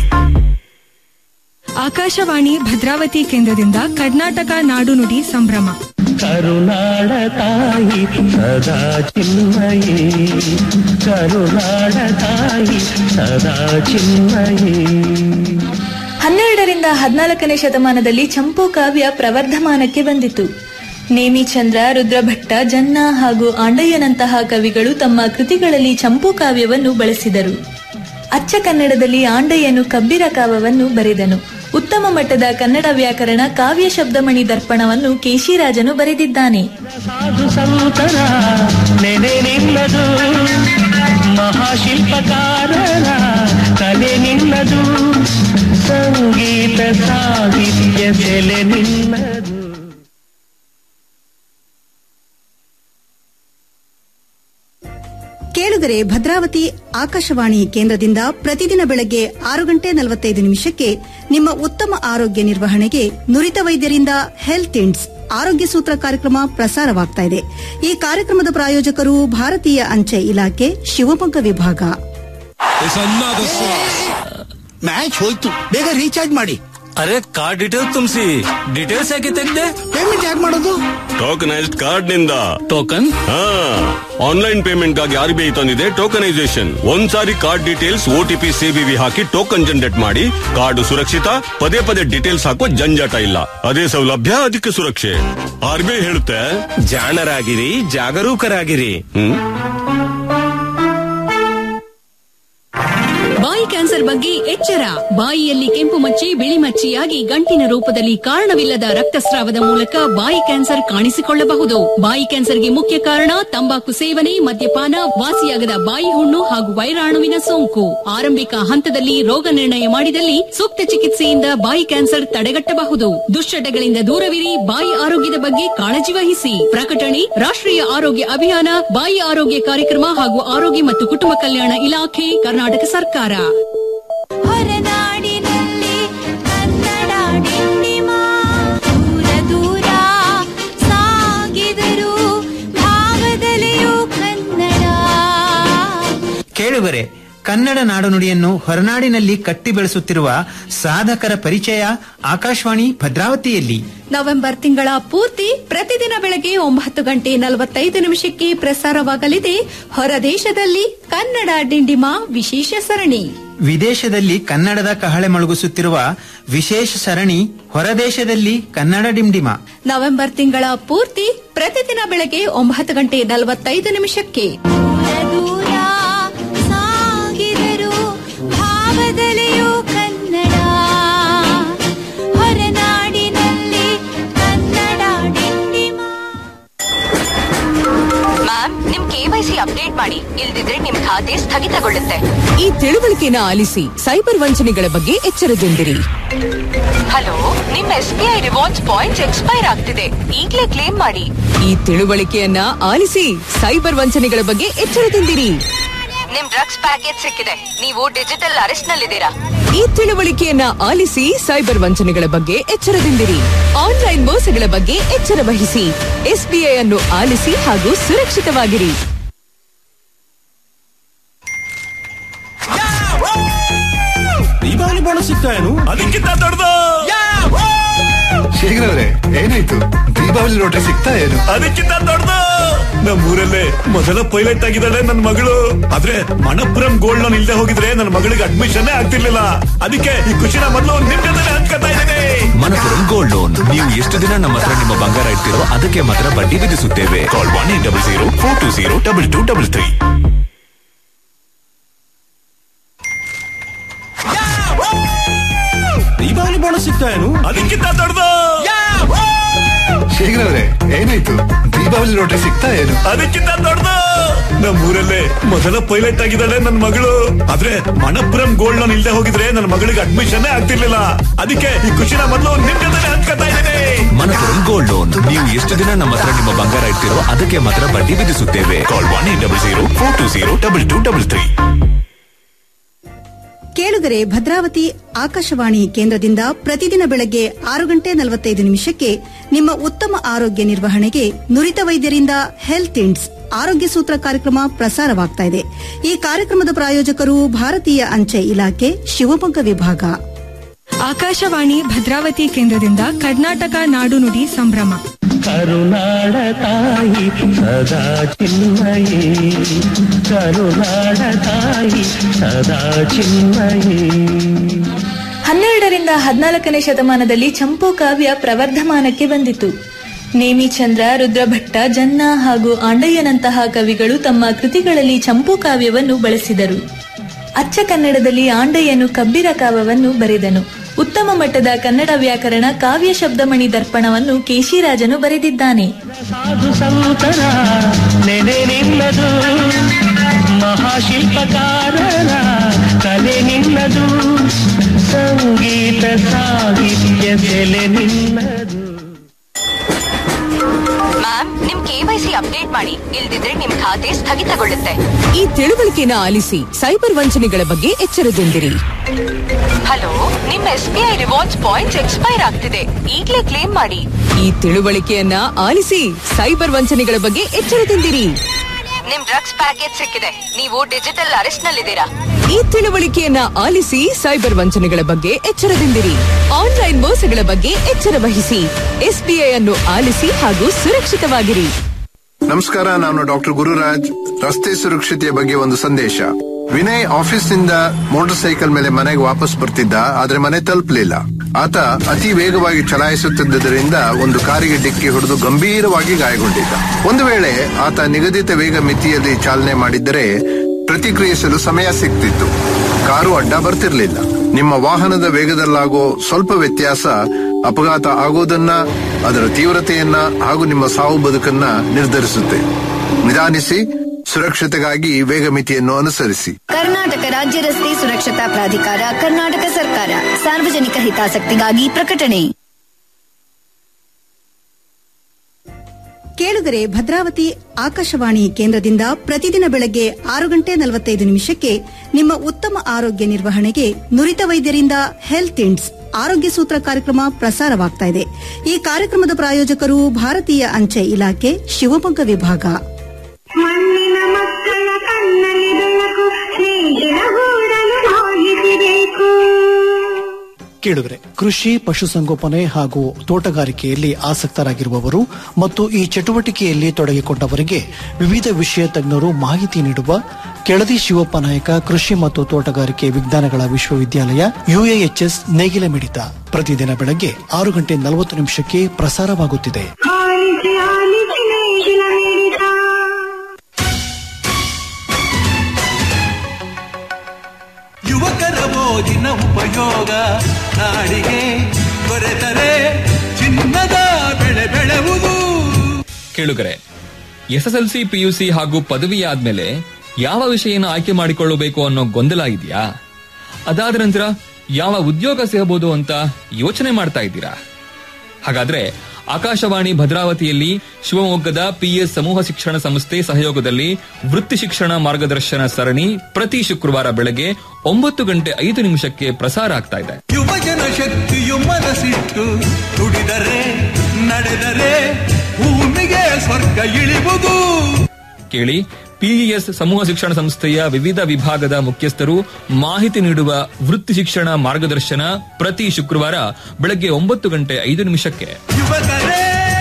S9: Akashvani Bhadravati ಕೇಂದ್ರದಿಂದ ಕರ್ನಾಟಕ ನಾಡು ನುಡಿ ಸಂಭ್ರಮ
S10: ಕರುನಾಡ ತಾಯಿ ಸದಾ ಚಿನ್ಮಯೇ ಕರುನಾಡ ತಾಯಿ ಸದಾ ಚಿನ್ಮಯೇ
S11: ಹನ್ನೆರಡರಿಂದ ಹದಿನಾಲ್ಕನೇ ಶತಮಾನದಲ್ಲಿ ಚಂಪು ಕಾವ್ಯ ಪ್ರವರ್ಧಮಾನಕ್ಕೆ ಬಂದಿತು ನೇಮಿಚಂದ್ರ ರುದ್ರಭಟ್ಟ ಜನ್ನ ಹಾಗೂ ಆಂಡಯ್ಯನಂತಹ ಕವಿಗಳು ತಮ್ಮ ಕೃತಿಗಳಲ್ಲಿ ಚಂಪು ಕಾವ್ಯವನ್ನು ಬಳಸಿದರು ಅಚ್ಚ ಕನ್ನಡದಲ್ಲಿ ಆಂಡಯ್ಯನು ಕಬ್ಬಿರ ಕಾವ್ಯವನ್ನು ಬರೆದನು ಉತ್ತಮ ಮಟ್ಟದ ಕನ್ನಡ ವ್ಯಾಕರಣ ಕಾವ್ಯ ಶಬ್ದಮಣಿ ದರ್ಪಣವನ್ನು ಕೇಶಿರಾಜನು ಬರೆದಿದ್ದಾನೆ
S10: ಸಾಧು ಸಂತರ ನೆನೆ ನಿನ್ನದು ಮಹಾಶಿಲ್ಪಕಾರರ ಕಲೆ ನಿನ್ನದು ಸಂಗೀತ ಸಾಹಿತ್ಯ ಸೆಲೆ ನಿನ್ನದು
S12: ಕೇಳುಗರೆ ಭದ್ರಾವತಿ ಆಕಾಶವಾಣಿ ಕೇಂದ್ರದಿಂದ ಪ್ರತಿದಿನ ಬೆಳಗ್ಗೆ ಆರು ಗಂಟೆ ನಲವತ್ತೈದು ನಿಮಿಷಕ್ಕೆ ನಿಮ್ಮ ಉತ್ತಮ ಆರೋಗ್ಯ ನಿರ್ವಹಣೆಗೆ ನುರಿತ ವೈದ್ಯರಿಂದ ಹೆಲ್ತ್ ಇಂಡ್ಸ್ ಆರೋಗ್ಯ ಸೂತ್ರ ಕಾರ್ಯಕ್ರಮ ಪ್ರಸಾರವಾಗ್ತಾ ಇದೆ ಈ ಕಾರ್ಯಕ್ರಮದ ಪ್ರಾಯೋಜಕರು ಭಾರತೀಯ ಅಂಚೆ ಇಲಾಖೆ ಶಿವಮೊಗ್ಗ ವಿಭಾಗ
S13: ಮ್ಯಾಚ್ ಹೋಯ್ತು ಬೇಗ ರೀಚಾರ್ಜ್ ಮಾಡಿ
S14: ಅರೆ ಕಾರ್ಡ್ ಡೀಟೇಲ್ಸ್ ತುಂಬಿಸಿ ಡೀಟೇಲ್ಸ್ ಯಾಕೆ ತೆಗ್ದೆ
S13: ಪೇಮೆಂಟ್ ಯಾಕೆ ಮಾಡೋದು
S15: ಟೋಕನೈಸ್ಡ್ ಕಾರ್ಡ್ ನಿಂದ
S14: ಟೋಕನ್
S15: ಹಾ ಆನ್ಲೈನ್ ಪೇಮೆಂಟ್ ಗಾಗಿ ಆರ್ ಬಿ ಐ ತಂದಿದೆ ಟೋಕನೈಸೇಷನ್ ಒಂದ್ಸಾರಿ ಕಾರ್ಡ್ ಡೀಟೇಲ್ಸ್ ಓಟಿಪಿ ಸಿಬಿವಿ ಹಾಕಿ ಟೋಕನ್ ಜನರೇಟ್ ಮಾಡಿ ಕಾರ್ಡ್ ಸುರಕ್ಷಿತ ಪದೇ ಪದೇ ಡೀಟೇಲ್ಸ್ ಹಾಕೋ ಜಂಜಾಟ ಇಲ್ಲ ಅದೇ ಸೌಲಭ್ಯ ಅದಕ್ಕೆ ಸುರಕ್ಷೆ ಆರ್ ಬಿ ಐ ಹೇಳುತ್ತೆ
S14: ಜಾಣರಾಗಿರಿ ಜಾಗರೂಕರಾಗಿರಿ
S15: ಹ್ಮ್
S16: ಬಾಯಿ ಕ್ಯಾನ್ಸರ್ ಕ್ಯಾನ್ಸರ್ ಬಗ್ಗೆ ಎಚ್ಚರ ಬಾಯಿಯಲ್ಲಿ ಕೆಂಪು ಮಚ್ಚಿ ಬಿಳಿ ಮಚ್ಚಿಯಾಗಿ ಗಂಟಿನ ರೂಪದಲ್ಲಿ ಕಾರಣವಿಲ್ಲದ ರಕ್ತಸ್ರಾವದ ಮೂಲಕ ಬಾಯಿ ಕ್ಯಾನ್ಸರ್ ಕಾಣಿಸಿಕೊಳ್ಳಬಹುದು ಬಾಯಿ ಕ್ಯಾನ್ಸರ್ಗೆ ಮುಖ್ಯ ಕಾರಣ ತಂಬಾಕು ಸೇವನೆ ಮದ್ಯಪಾನ ವಾಸಿಯಾಗದ ಬಾಯಿ ಹುಣ್ಣು ಹಾಗೂ ವೈರಾಣುವಿನ ಸೋಂಕು ಆರಂಭಿಕ ಹಂತದಲ್ಲಿ ರೋಗ ನಿರ್ಣಯ ಮಾಡಿದಲ್ಲಿ ಸೂಕ್ತ ಚಿಕಿತ್ಸೆಯಿಂದ ಬಾಯಿ ಕ್ಯಾನ್ಸರ್ ತಡೆಗಟ್ಟಬಹುದು ದುಶ್ಚಟಗಳಿಂದ ದೂರವಿರಿ ಬಾಯಿ ಆರೋಗ್ಯದ ಬಗ್ಗೆ ಕಾಳಜಿ ವಹಿಸಿ ಪ್ರಕಟಣೆ ರಾಷ್ಟ್ರೀಯ ಆರೋಗ್ಯ ಅಭಿಯಾನ ಬಾಯಿ ಆರೋಗ್ಯ ಕಾರ್ಯಕ್ರಮ ಹಾಗೂ ಆರೋಗ್ಯ ಮತ್ತು ಕುಟುಂಬ ಕಲ್ಯಾಣ ಇಲಾಖೆ ಕರ್ನಾಟಕ ಸರ್ಕಾರ
S8: ಹೊರನಾಡಿನಲ್ಲಿ ಕನ್ನಡ ಡಿಂಡಿಮ ದೂರ ದೂರ ಸಾಗಿದರು ಭಾವದಲ್ಲಿಯೂ ಕನ್ನಡ
S17: ಕೇಳುಗರೆ ಕನ್ನಡ ನಾಡುನುಡಿಯನ್ನು ಹೊರನಾಡಿನಲ್ಲಿ ಕಟ್ಟಿ ಬೆಳೆಸುತ್ತಿರುವ ಸಾಧಕರ ಪರಿಚಯ ಆಕಾಶವಾಣಿ ಭದ್ರಾವತಿಯಲ್ಲಿ
S18: ನವೆಂಬರ್ ತಿಂಗಳ ಪೂರ್ತಿ ಪ್ರತಿದಿನ ಬೆಳಗ್ಗೆ ಒಂಬತ್ತು ಗಂಟೆ ನಲವತ್ತೈದು ನಿಮಿಷಕ್ಕೆ ಪ್ರಸಾರವಾಗಲಿದೆ ಹೊರದೇಶದಲ್ಲಿ ಕನ್ನಡ ಡಿಂಡಿಮ ವಿಶೇಷ ಸರಣಿ
S17: ವಿದೇಶದಲ್ಲಿ ಕನ್ನಡದ ಕಹಳೆ ಮೊಳಗಿಸುತ್ತಿರುವ ವಿಶೇಷ ಸರಣಿ ಹೊರದೇಶದಲ್ಲಿ ಕನ್ನಡ ಡಿಂಡಿಮ
S18: ನವೆಂಬರ್ ತಿಂಗಳ ಪೂರ್ತಿ ಪ್ರತಿದಿನ ಬೆಳಗ್ಗೆ ಒಂಬತ್ತು ಗಂಟೆ ನಲವತ್ತೈದು ನಿಮಿಷಕ್ಕೆ
S8: ದೂರ ಸಾಗಿದರು ಭಾವದಲ್ಲಿಯೂ ಕನ್ನಡ ಹೊರನಾಡಿನಲ್ಲಿ ಕನ್ನಡ ಡಿಂಡಿಮ
S19: ಮ್ಯಾಮ್ ನಿಮ್ ಕೆವೈಸಿ ಅಪ್ಡೇಟ್ ಮಾಡಿ ಇಲ್ದಿದ್ರೆ ನಿಮ್ ಖಾತೆ ಸ್ಥಗಿತಗೊಳ್ಳುತ್ತೆ
S20: ಈ ತಿಳುವಳಿಕೆನ ಆಲಿಸಿ ಸೈಬರ್ ವಂಚನೆಗಳ ಬಗ್ಗೆ ಎಚ್ಚರದಿಂದಿರಿ
S19: ಹಲೋ ನಿಮ್ S B I rewards points expire ಆಗ್ತಿದೆ ಈಗ್ಲೇ ಕ್ಲೇಮ್ ಮಾಡಿ
S20: ಈ ತಿಳುವಳಿಕೆಯನ್ನ ಆಲಿಸಿ ಸೈಬರ್ ವಂಚನೆಗಳ ಬಗ್ಗೆ ಎಚ್ಚರದಿಂದಿರಿ
S19: ನಿಮ್ ಡ್ರಗ್ಸ್ ಪ್ಯಾಕೇಜ್ ಸಿಕ್ಕಿದೆ ನೀವು ಡಿಜಿಟಲ್ ಅರೆಸ್ಟ್ ನಲ್ಲಿದ್ದೀರಾ
S20: ಈ ತಿಳುವಳಿಕೆಯನ್ನ ಆಲಿಸಿ ಸೈಬರ್ ವಂಚನೆಗಳ ಬಗ್ಗೆ ಎಚ್ಚರದಿಂದಿರಿ ಆನ್ಲೈನ್ ಮೋಸಗಳ ಬಗ್ಗೆ ಎಚ್ಚರ ವಹಿಸಿ ಎಸ್ಬಿಐ ಅನ್ನು ಆಲಿಸಿ ಹಾಗೂ ಸುರಕ್ಷಿತವಾಗಿರಿ
S3: ದೀಪಾವಳಿ ಬೋನಸ್ ಸಿಗ್ತಾ ಏನು
S4: ಅದಕ್ಕಿಂತ ದೊಡ್ಡದು
S5: ಶೇಖರವ್ರೆ ಏನಾಯ್ತು ದೀಪಾವಳಿ ಲಾಟ್ರಿ ಸಿಗ್ತಾ ಏನು
S4: ಅದಕ್ಕಿಂತ ದೊಡ್ಡದು ನಮ್ಮೂರಲ್ಲೇ ಮೊದಲ ಪೈಲಟ್ ಆಗಿದ್ದಾಳೆ ನನ್ನ ಮಗಳು ಆದ್ರೆ ಮಣಪುರಂ ಗೋಲ್ಡ್ ಲೋನ್ ಇಲ್ದೆ ಹೋಗಿದ್ರೆ ನನ್ನ ಮಗಳಿಗೆ ಅಡ್ಮಿಷನ್ ಆಗ್ತಿರ್ಲಿಲ್ಲ ಅದಕ್ಕೆ ಈ ಖುಷಿನ ಮೊದಲು ನಿಮ್ ಜೊತೆ ಹಂಚ್ಕೊತಾ ಇದ್ದೇನೆ
S6: ಮನಪುರಂ ಗೋಲ್ಡ್ ಲೋನ್ ನೀವು ಎಷ್ಟು ದಿನ ನಮ್ಮ ಹತ್ರ ನಿಮ್ಮ ಬಂಗಾರ ಇಡ್ತೀರೋ ಅದಕ್ಕೆ ಮಾತ್ರ ಬಡ್ಡಿ ವಿಧಿಸುತ್ತೇವೆ call one eight double zero four two zero double two double three
S3: Deepavali bonus ಸಿಗ್ತಾ ಏನು
S4: ಅದಕ್ಕಿಂತ ದೊಡ್ಡದು
S5: ಶೇಖರವ್ರೆ ಏನಾಯ್ತು ದೀಪಾವಳಿ ಲಾಟ್ರಿ ಸಿಗ್ತಾ ಏನು
S4: ಅದಕ್ಕಿಂತ ದೊಡ್ಡದು ನಮ್ಮೂರಲ್ಲೇ ಮೊದಲ ಪೈಲಟ್ ಆಗಿದ್ದಾಳೆ ನನ್ನ ಮಗಳು ಆದ್ರೆ ಮಣಪುರಂ ಗೋಲ್ಡ್ ಲೋನ್ ಇಲ್ದೆ ಹೋಗಿದ್ರೆ ನನ್ನ ಮಗಳಿಗೆ ಅಡ್ಮಿಷನ್ ಆಗ್ತಿರ್ಲಿಲ್ಲ ಅದಕ್ಕೆ ಈ ಖುಷಿನ ಮೊದಲು ನಿಮ್ ಜೊತೆ ಹಂಚ್ಕೊತಾ ಇದ್ದೇನೆ
S6: ಮನಪುರಂ ಗೋಲ್ಡ್ ಲೋನ್ ನೀವು ಎಷ್ಟು ದಿನ ನಮ್ಮ ಹತ್ರ ನಿಮ್ಮ ಬಂಗಾರ ಇಡ್ತೀರೋ ಅದಕ್ಕೆ ಮಾತ್ರ ಬಡ್ಡಿ ವಿಧಿಸುತ್ತೇವೆ call one eight double zero four two zero double two double three
S12: ಕೇಳುಗರೆ ಭದ್ರಾವತಿ ಆಕಾಶವಾಣಿ ಕೇಂದ್ರದಿಂದ ಪ್ರತಿದಿನ ಬೆಳಗ್ಗೆ ಆರು ಗಂಟೆ ನಲವತ್ತೈದು ನಿಮಿಷಕ್ಕೆ ನಿಮ್ಮ ಉತ್ತಮ ಆರೋಗ್ಯ ನಿರ್ವಹಣೆಗೆ ನುರಿತ ವೈದ್ಯರಿಂದ ಹೆಲ್ತ್ ಇಂಡ್ಸ್ ಆರೋಗ್ಯ ಸೂತ್ರ ಕಾರ್ಯಕ್ರಮ ಪ್ರಸಾರವಾಗ್ತಾ ಇದೆ ಈ ಕಾರ್ಯಕ್ರಮದ ಪ್ರಾಯೋಜಕರು ಭಾರತೀಯ ಅಂಚೆ ಇಲಾಖೆ ಶಿವಮೊಗ್ಗ ವಿಭಾಗ
S9: ಆಕಾಶವಾಣಿ ಭದ್ರಾವತಿ ಕೇಂದ್ರದಿಂದ ಕರ್ನಾಟಕ ನಾಡು ನುಡಿ ಸಂಭ್ರಮ
S10: ಕರುನಾಡ ತಾಯಿ ಸದಾ ಚಿನ್ಮಯೇ ಕರುನಾಡ ತಾಯಿ ಸದಾ ಚಿನ್ಮಯೇ
S11: ಹನ್ನೆರಡರಿಂದ ಹದಿನಾಲ್ಕನೇ ಶತಮಾನದಲ್ಲಿ ಚಂಪು ಕಾವ್ಯ ಪ್ರವರ್ಧಮಾನಕ್ಕೆ ಬಂದಿತು ನೇಮಿಚಂದ್ರ ರುದ್ರಭಟ್ಟ ಜನ್ನ ಹಾಗೂ ಆಂಡಯ್ಯನಂತಹ ಕವಿಗಳು ತಮ್ಮ ಕೃತಿಗಳಲ್ಲಿ ಚಂಪು ಕಾವ್ಯವನ್ನು ಬಳಸಿದರು ಅಚ್ಚ ಕನ್ನಡದಲ್ಲಿ ಆಂಡಯ್ಯನು ಕಬ್ಬಿರ ಕಾವ್ಯವನ್ನು ಬರೆದನು ಉತ್ತಮ ಮಟ್ಟದ ಕನ್ನಡ ವ್ಯಾಕರಣ ಕಾವ್ಯ ಶಬ್ದಮಣಿ ದರ್ಪಣವನ್ನು ಕೇಶಿರಾಜನು ಬರೆದಿದ್ದಾನೆ
S10: ಸಾಧು ಸಂತರ ನೆನೆ ನಿನ್ನದು ಮಹಾಶಿಲ್ಪಕಾರರ ಕಲೆ ನಿನ್ನದು ಸಂಗೀತ ಸಾಹಿತ್ಯ ಸೆಲೆ ನಿನ್ನದು
S19: ಮ್ಯಾಮ್ ನಿಮ್ ಕೆವೈಸಿ ಅಪ್ಡೇಟ್ ಮಾಡಿ ಇಲ್ದಿದ್ರೆ ನಿಮ್ ಖಾತೆ ಸ್ಥಗಿತಗೊಳ್ಳುತ್ತೆ
S20: ಈ ತಿಳುವಳಿಕೆನ ಆಲಿಸಿ ಸೈಬರ್ ವಂಚನೆಗಳ ಬಗ್ಗೆ ಎಚ್ಚರದಿಂದಿರಿ
S19: ಹಲೋ ನಿಮ್ S B I rewards points expire ಆಗ್ತಿದೆ ಈಗ್ಲೇ ಕ್ಲೇಮ್ ಮಾಡಿ
S20: ಈ ತಿಳುವಳಿಕೆಯನ್ನ ಆಲಿಸಿ ಸೈಬರ್ ವಂಚನೆಗಳ ಬಗ್ಗೆ ಎಚ್ಚರದಿಂದಿರಿ
S19: ನಿಮ್ ಡ್ರಗ್ಸ್ ಪ್ಯಾಕೇಜ್ ಸಿಕ್ಕಿದೆ ನೀವು ಡಿಜಿಟಲ್ ಅರೆಸ್ಟ್ ನಲ್ಲಿದ್ದೀರಾ
S20: ಈ ತಿಳುವಳಿಕೆಯನ್ನ ಆಲಿಸಿ ಸೈಬರ್ ವಂಚನೆಗಳ ಬಗ್ಗೆ ಎಚ್ಚರದಿಂದಿರಿ ಆನ್ಲೈನ್ ಮೋಸಗಳ ಬಗ್ಗೆ ಎಚ್ಚರ ವಹಿಸಿ ಎಸ್ಬಿಐ ಅನ್ನು ಆಲಿಸಿ ಹಾಗೂ ಸುರಕ್ಷಿತವಾಗಿರಿ
S5: ನಮಸ್ಕಾರ ನಾನು ಡಾಕ್ಟರ್ ಗುರುರಾಜ್ ರಸ್ತೆ ಸುರಕ್ಷತೆಯ ಬಗ್ಗೆ ಒಂದು ಸಂದೇಶ ವಿನಯ್ ಆಫೀಸ್ನಿಂದ ಮೋಟಾರ್ ಸೈಕಲ್ ಮೇಲೆ ಮನೆಗೆ ವಾಪಸ್ ಬರ್ತಿದ್ದ ಆದ್ರೆ ಮನೆ ತಲುಪಲಿಲ್ಲ ಆತ ಅತಿ ವೇಗವಾಗಿ ಚಲಾಯಿಸುತ್ತಿದ್ದರಿಂದ ಒಂದು ಕಾರಿಗೆ ಡಿಕ್ಕಿ ಹೊಡೆದು ಗಂಭೀರವಾಗಿ ಗಾಯಗೊಂಡಿದ್ದ ಒಂದು ವೇಳೆ ಆತ ನಿಗದಿತ ವೇಗ ಮಿತಿಯಲ್ಲಿ ಚಾಲನೆ ಮಾಡಿದ್ದರೆ ಪ್ರತಿಕ್ರಿಯಿಸಲು ಸಮಯ ಸಿಗ್ತಿತ್ತು ಕಾರು ಅಡ್ಡ ಬರ್ತಿರ್ಲಿಲ್ಲ ನಿಮ್ಮ ವಾಹನದ ವೇಗದಲ್ಲಾಗೋ ಸ್ವಲ್ಪ ವ್ಯತ್ಯಾಸ ಅಪಘಾತ ಆಗೋದನ್ನ ಅದರ ತೀವ್ರತೆಯನ್ನ ಹಾಗೂ ನಿಮ್ಮ ಸಾವು ಬದುಕನ್ನ ನಿರ್ಧರಿಸುತ್ತೆ ನಿಧಾನಿಸಿ ಸುರಕ್ಷತೆಗಾಗಿ ವೇಗ ಮಿತಿಯನ್ನು ಅನುಸರಿಸಿ
S7: ಕರ್ನಾಟಕ ರಾಜ್ಯ ರಸ್ತೆ ಸುರಕ್ಷತಾ ಪ್ರಾಧಿಕಾರ ಕರ್ನಾಟಕ ಸರ್ಕಾರ ಸಾರ್ವಜನಿಕ ಹಿತಾಸಕ್ತಿಗಾಗಿ ಪ್ರಕಟಣೆ
S12: ಕೇಳುಗರೆ ಭದ್ರಾವತಿ ಆಕಾಶವಾಣಿ ಕೇಂದ್ರದಿಂದ ಪ್ರತಿದಿನ ಬೆಳಗ್ಗೆ ಆರು ಗಂಟೆ ನಲವತ್ತೈದು ನಿಮಿಷಕ್ಕೆ ನಿಮ್ಮ ಉತ್ತಮ ಆರೋಗ್ಯ ನಿರ್ವಹಣೆಗೆ ನುರಿತ ವೈದ್ಯರಿಂದ ಹೆಲ್ತ್ ಇಂಡ್ಸ್ ಆರೋಗ್ಯ ಸೂತ್ರ ಕಾರ್ಯಕ್ರಮ ಪ್ರಸಾರವಾಗ್ತಾ ಇದೆ ಈ ಕಾರ್ಯಕ್ರಮದ ಪ್ರಾಯೋಜಕರು ಭಾರತೀಯ ಅಂಚೆ ಇಲಾಖೆ ಶಿವಮೊಗ್ಗ ವಿಭಾಗ
S10: ಮಣ್ಣಿನ ಮಕ್ಕಳ ಕಣ್ಣಲ್ಲಿ ಬೆಳಕು ಸ್ನೇಹಿನ ಗೂಡಲು ಸಾಗಿಸಬೇಕು
S3: ಕೇಳುಗರೆ ಕೃಷಿ ಪಶುಸಂಗೋಪನೆ ಹಾಗೂ ತೋಟಗಾರಿಕೆಯಲ್ಲಿ ಆಸಕ್ತರಾಗಿರುವವರು ಮತ್ತು ಈ ಚಟುವಟಿಕೆಯಲ್ಲಿ ತೊಡಗಿಕೊಂಡವರಿಗೆ ವಿವಿಧ ವಿಷಯ ತಜ್ಞರು ಮಾಹಿತಿ ನೀಡುವ ಕೆಳದಿ ಶಿವಪ್ಪ ನಾಯಕ ಕೃಷಿ ಮತ್ತು ತೋಟಗಾರಿಕೆ ವಿಜ್ಞಾನಗಳ ವಿಶ್ವವಿದ್ಯಾಲಯ ಯುಎಎಚ್ಎಸ್ ನೇಗಿಲ ಮಿಡಿತ ಪ್ರತಿದಿನ ಬೆಳಗ್ಗೆ ಆರು ಗಂಟೆ ನಲವತ್ತು ನಿಮಿಷಕ್ಕೆ ಪ್ರಸಾರವಾಗುತ್ತಿದೆ
S10: ಆಲಿಸಿ ಆಲಿಸಿ ನೇಗಿಲ ಮಿಡಿತ
S21: ಯುವಕರ ಮೋಜಿನ ಉಪಯೋಗ ನಾಡಿಗೆ ದೊರೆತರೆ ಚಿನ್ನದ ಬೆಳೆ ಬೆಳೆವುದು
S22: ಕೇಳುಗರೆ ಎಸ್ಎಸ್ಎಲ್ಸಿ ಪಿಯುಸಿ ಹಾಗೂ ಪದವಿ ಆದ್ಮೇಲೆ ಯಾವ ವಿಷಯನ ಆಯ್ಕೆ ಮಾಡಿಕೊಳ್ಳಬೇಕು ಅನ್ನೋ ಗೊಂದಲ ಇದೆಯಾ ಅದಾದ ನಂತರ ಯಾವ ಉದ್ಯೋಗ ಸಿಗಬಹುದು ಅಂತ ಯೋಚನೆ ಮಾಡ್ತಾ ಇದ್ದೀರಾ ಹಾಗಾದ್ರೆ ಆಕಾಶವಾಣಿ ಭದ್ರಾವತಿಯಲ್ಲಿ ಶಿವಮೊಗ್ಗದ ಪಿಎಸ್ ಸಮೂಹ ಶಿಕ್ಷಣ ಸಂಸ್ಥೆ ಸಹಯೋಗದಲ್ಲಿ ವೃತ್ತಿ ಶಿಕ್ಷಣ ಮಾರ್ಗದರ್ಶನ ಸರಣಿ ಪ್ರತಿ ಶುಕ್ರವಾರ ಬೆಳಗ್ಗೆ ಒಂಬತ್ತು ಗಂಟೆ ಐದು ನಿಮಿಷಕ್ಕೆ ಪ್ರಸಾರ ಆಗ್ತಾ ಇದೆ
S21: ಯುವಜನ ಶಕ್ತಿಯು ಮನಸ್ಸಿಟ್ಟು ದುಡಿದರೆ ನಡೆದರೆ ಭೂಮಿಗೆ ಸ್ವರ್ಗ ಇಳಿವುದು
S22: ಕೇಳಿ ಪಿಇಎಸ್ ಸಮೂಹ ಶಿಕ್ಷಣ ಸಂಸ್ಥೆಯ ವಿವಿಧ ವಿಭಾಗದ ಮುಖ್ಯಸ್ಥರು ಮಾಹಿತಿ ನೀಡುವ ವೃತ್ತಿ ಶಿಕ್ಷಣ ಮಾರ್ಗದರ್ಶನ ಪ್ರತಿ ಶುಕ್ರವಾರ ಬೆಳಗ್ಗೆ ಒಂಬತ್ತು ಗಂಟೆ ಐದು ನಿಮಿಷಕ್ಕೆ
S21: ಯುವಕರೇ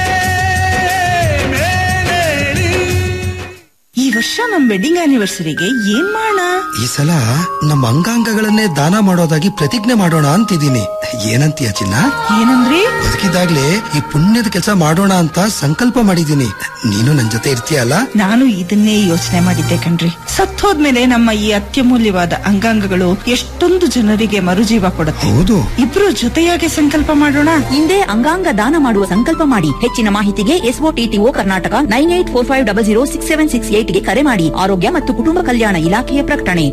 S23: ಈ ವರ್ಷ ನಮ್ ವೆಡ್ಡಿಂಗ್ ಆನಿವರ್ಸರಿಗೆ ಏನ್ ಮಾಡೋಣ
S13: ಈ ಸಲ ನಮ್ಮ ಅಂಗಾಂಗಗಳನ್ನೇ ದಾನ ಮಾಡೋದಾಗಿ ಪ್ರತಿಜ್ಞೆ ಮಾಡೋಣ ಅಂತಿದ್ದೀನಿ ಏನಂತೀಯ ಚಿನ್ನ
S23: ಏನಂದ್ರಿ
S13: ಬದುಕಿದಾಗ್ಲೇ ಈ ಪುಣ್ಯದ ಕೆಲಸ ಮಾಡೋಣ ಅಂತ ಸಂಕಲ್ಪ ಮಾಡಿದ್ದೀನಿ ನೀನು ನನ್ ಜೊತೆ ಇರ್ತೀಯಲ್ಲ
S23: ನಾನು ಇದನ್ನೇ ಯೋಚನೆ ಮಾಡಿದ್ದೆ ಕಣ್ರಿ ಸತ್ತೋದ್ಮೇಲೆ ನಮ್ಮ ಈ ಅತ್ಯಮೂಲ್ಯವಾದ ಅಂಗಾಂಗಗಳು ಎಷ್ಟೊಂದು ಜನರಿಗೆ ಮರುಜೀವ ಕೊಡುತ್ತೆ
S13: ಹೌದು
S23: ಇಬ್ರು ಜೊತೆಯಾಗಿ ಸಂಕಲ್ಪ ಮಾಡೋಣ
S24: ಹಿಂದೆ ಅಂಗಾಂಗ ದಾನ ಮಾಡುವ ಸಂಕಲ್ಪ ಮಾಡಿ ಹೆಚ್ಚಿನ ಮಾಹಿತಿಗೆ SOTTO Karnataka nine eight four five double zero six seven six ಏಟ್ಗೆ ಕರೆ ಮಾಡಿ ಆರೋಗ್ಯ ಮತ್ತು ಕುಟುಂಬ ಕಲ್ಯಾಣ ಇಲಾಖೆಯ ಪ್ರಕಟಣೆ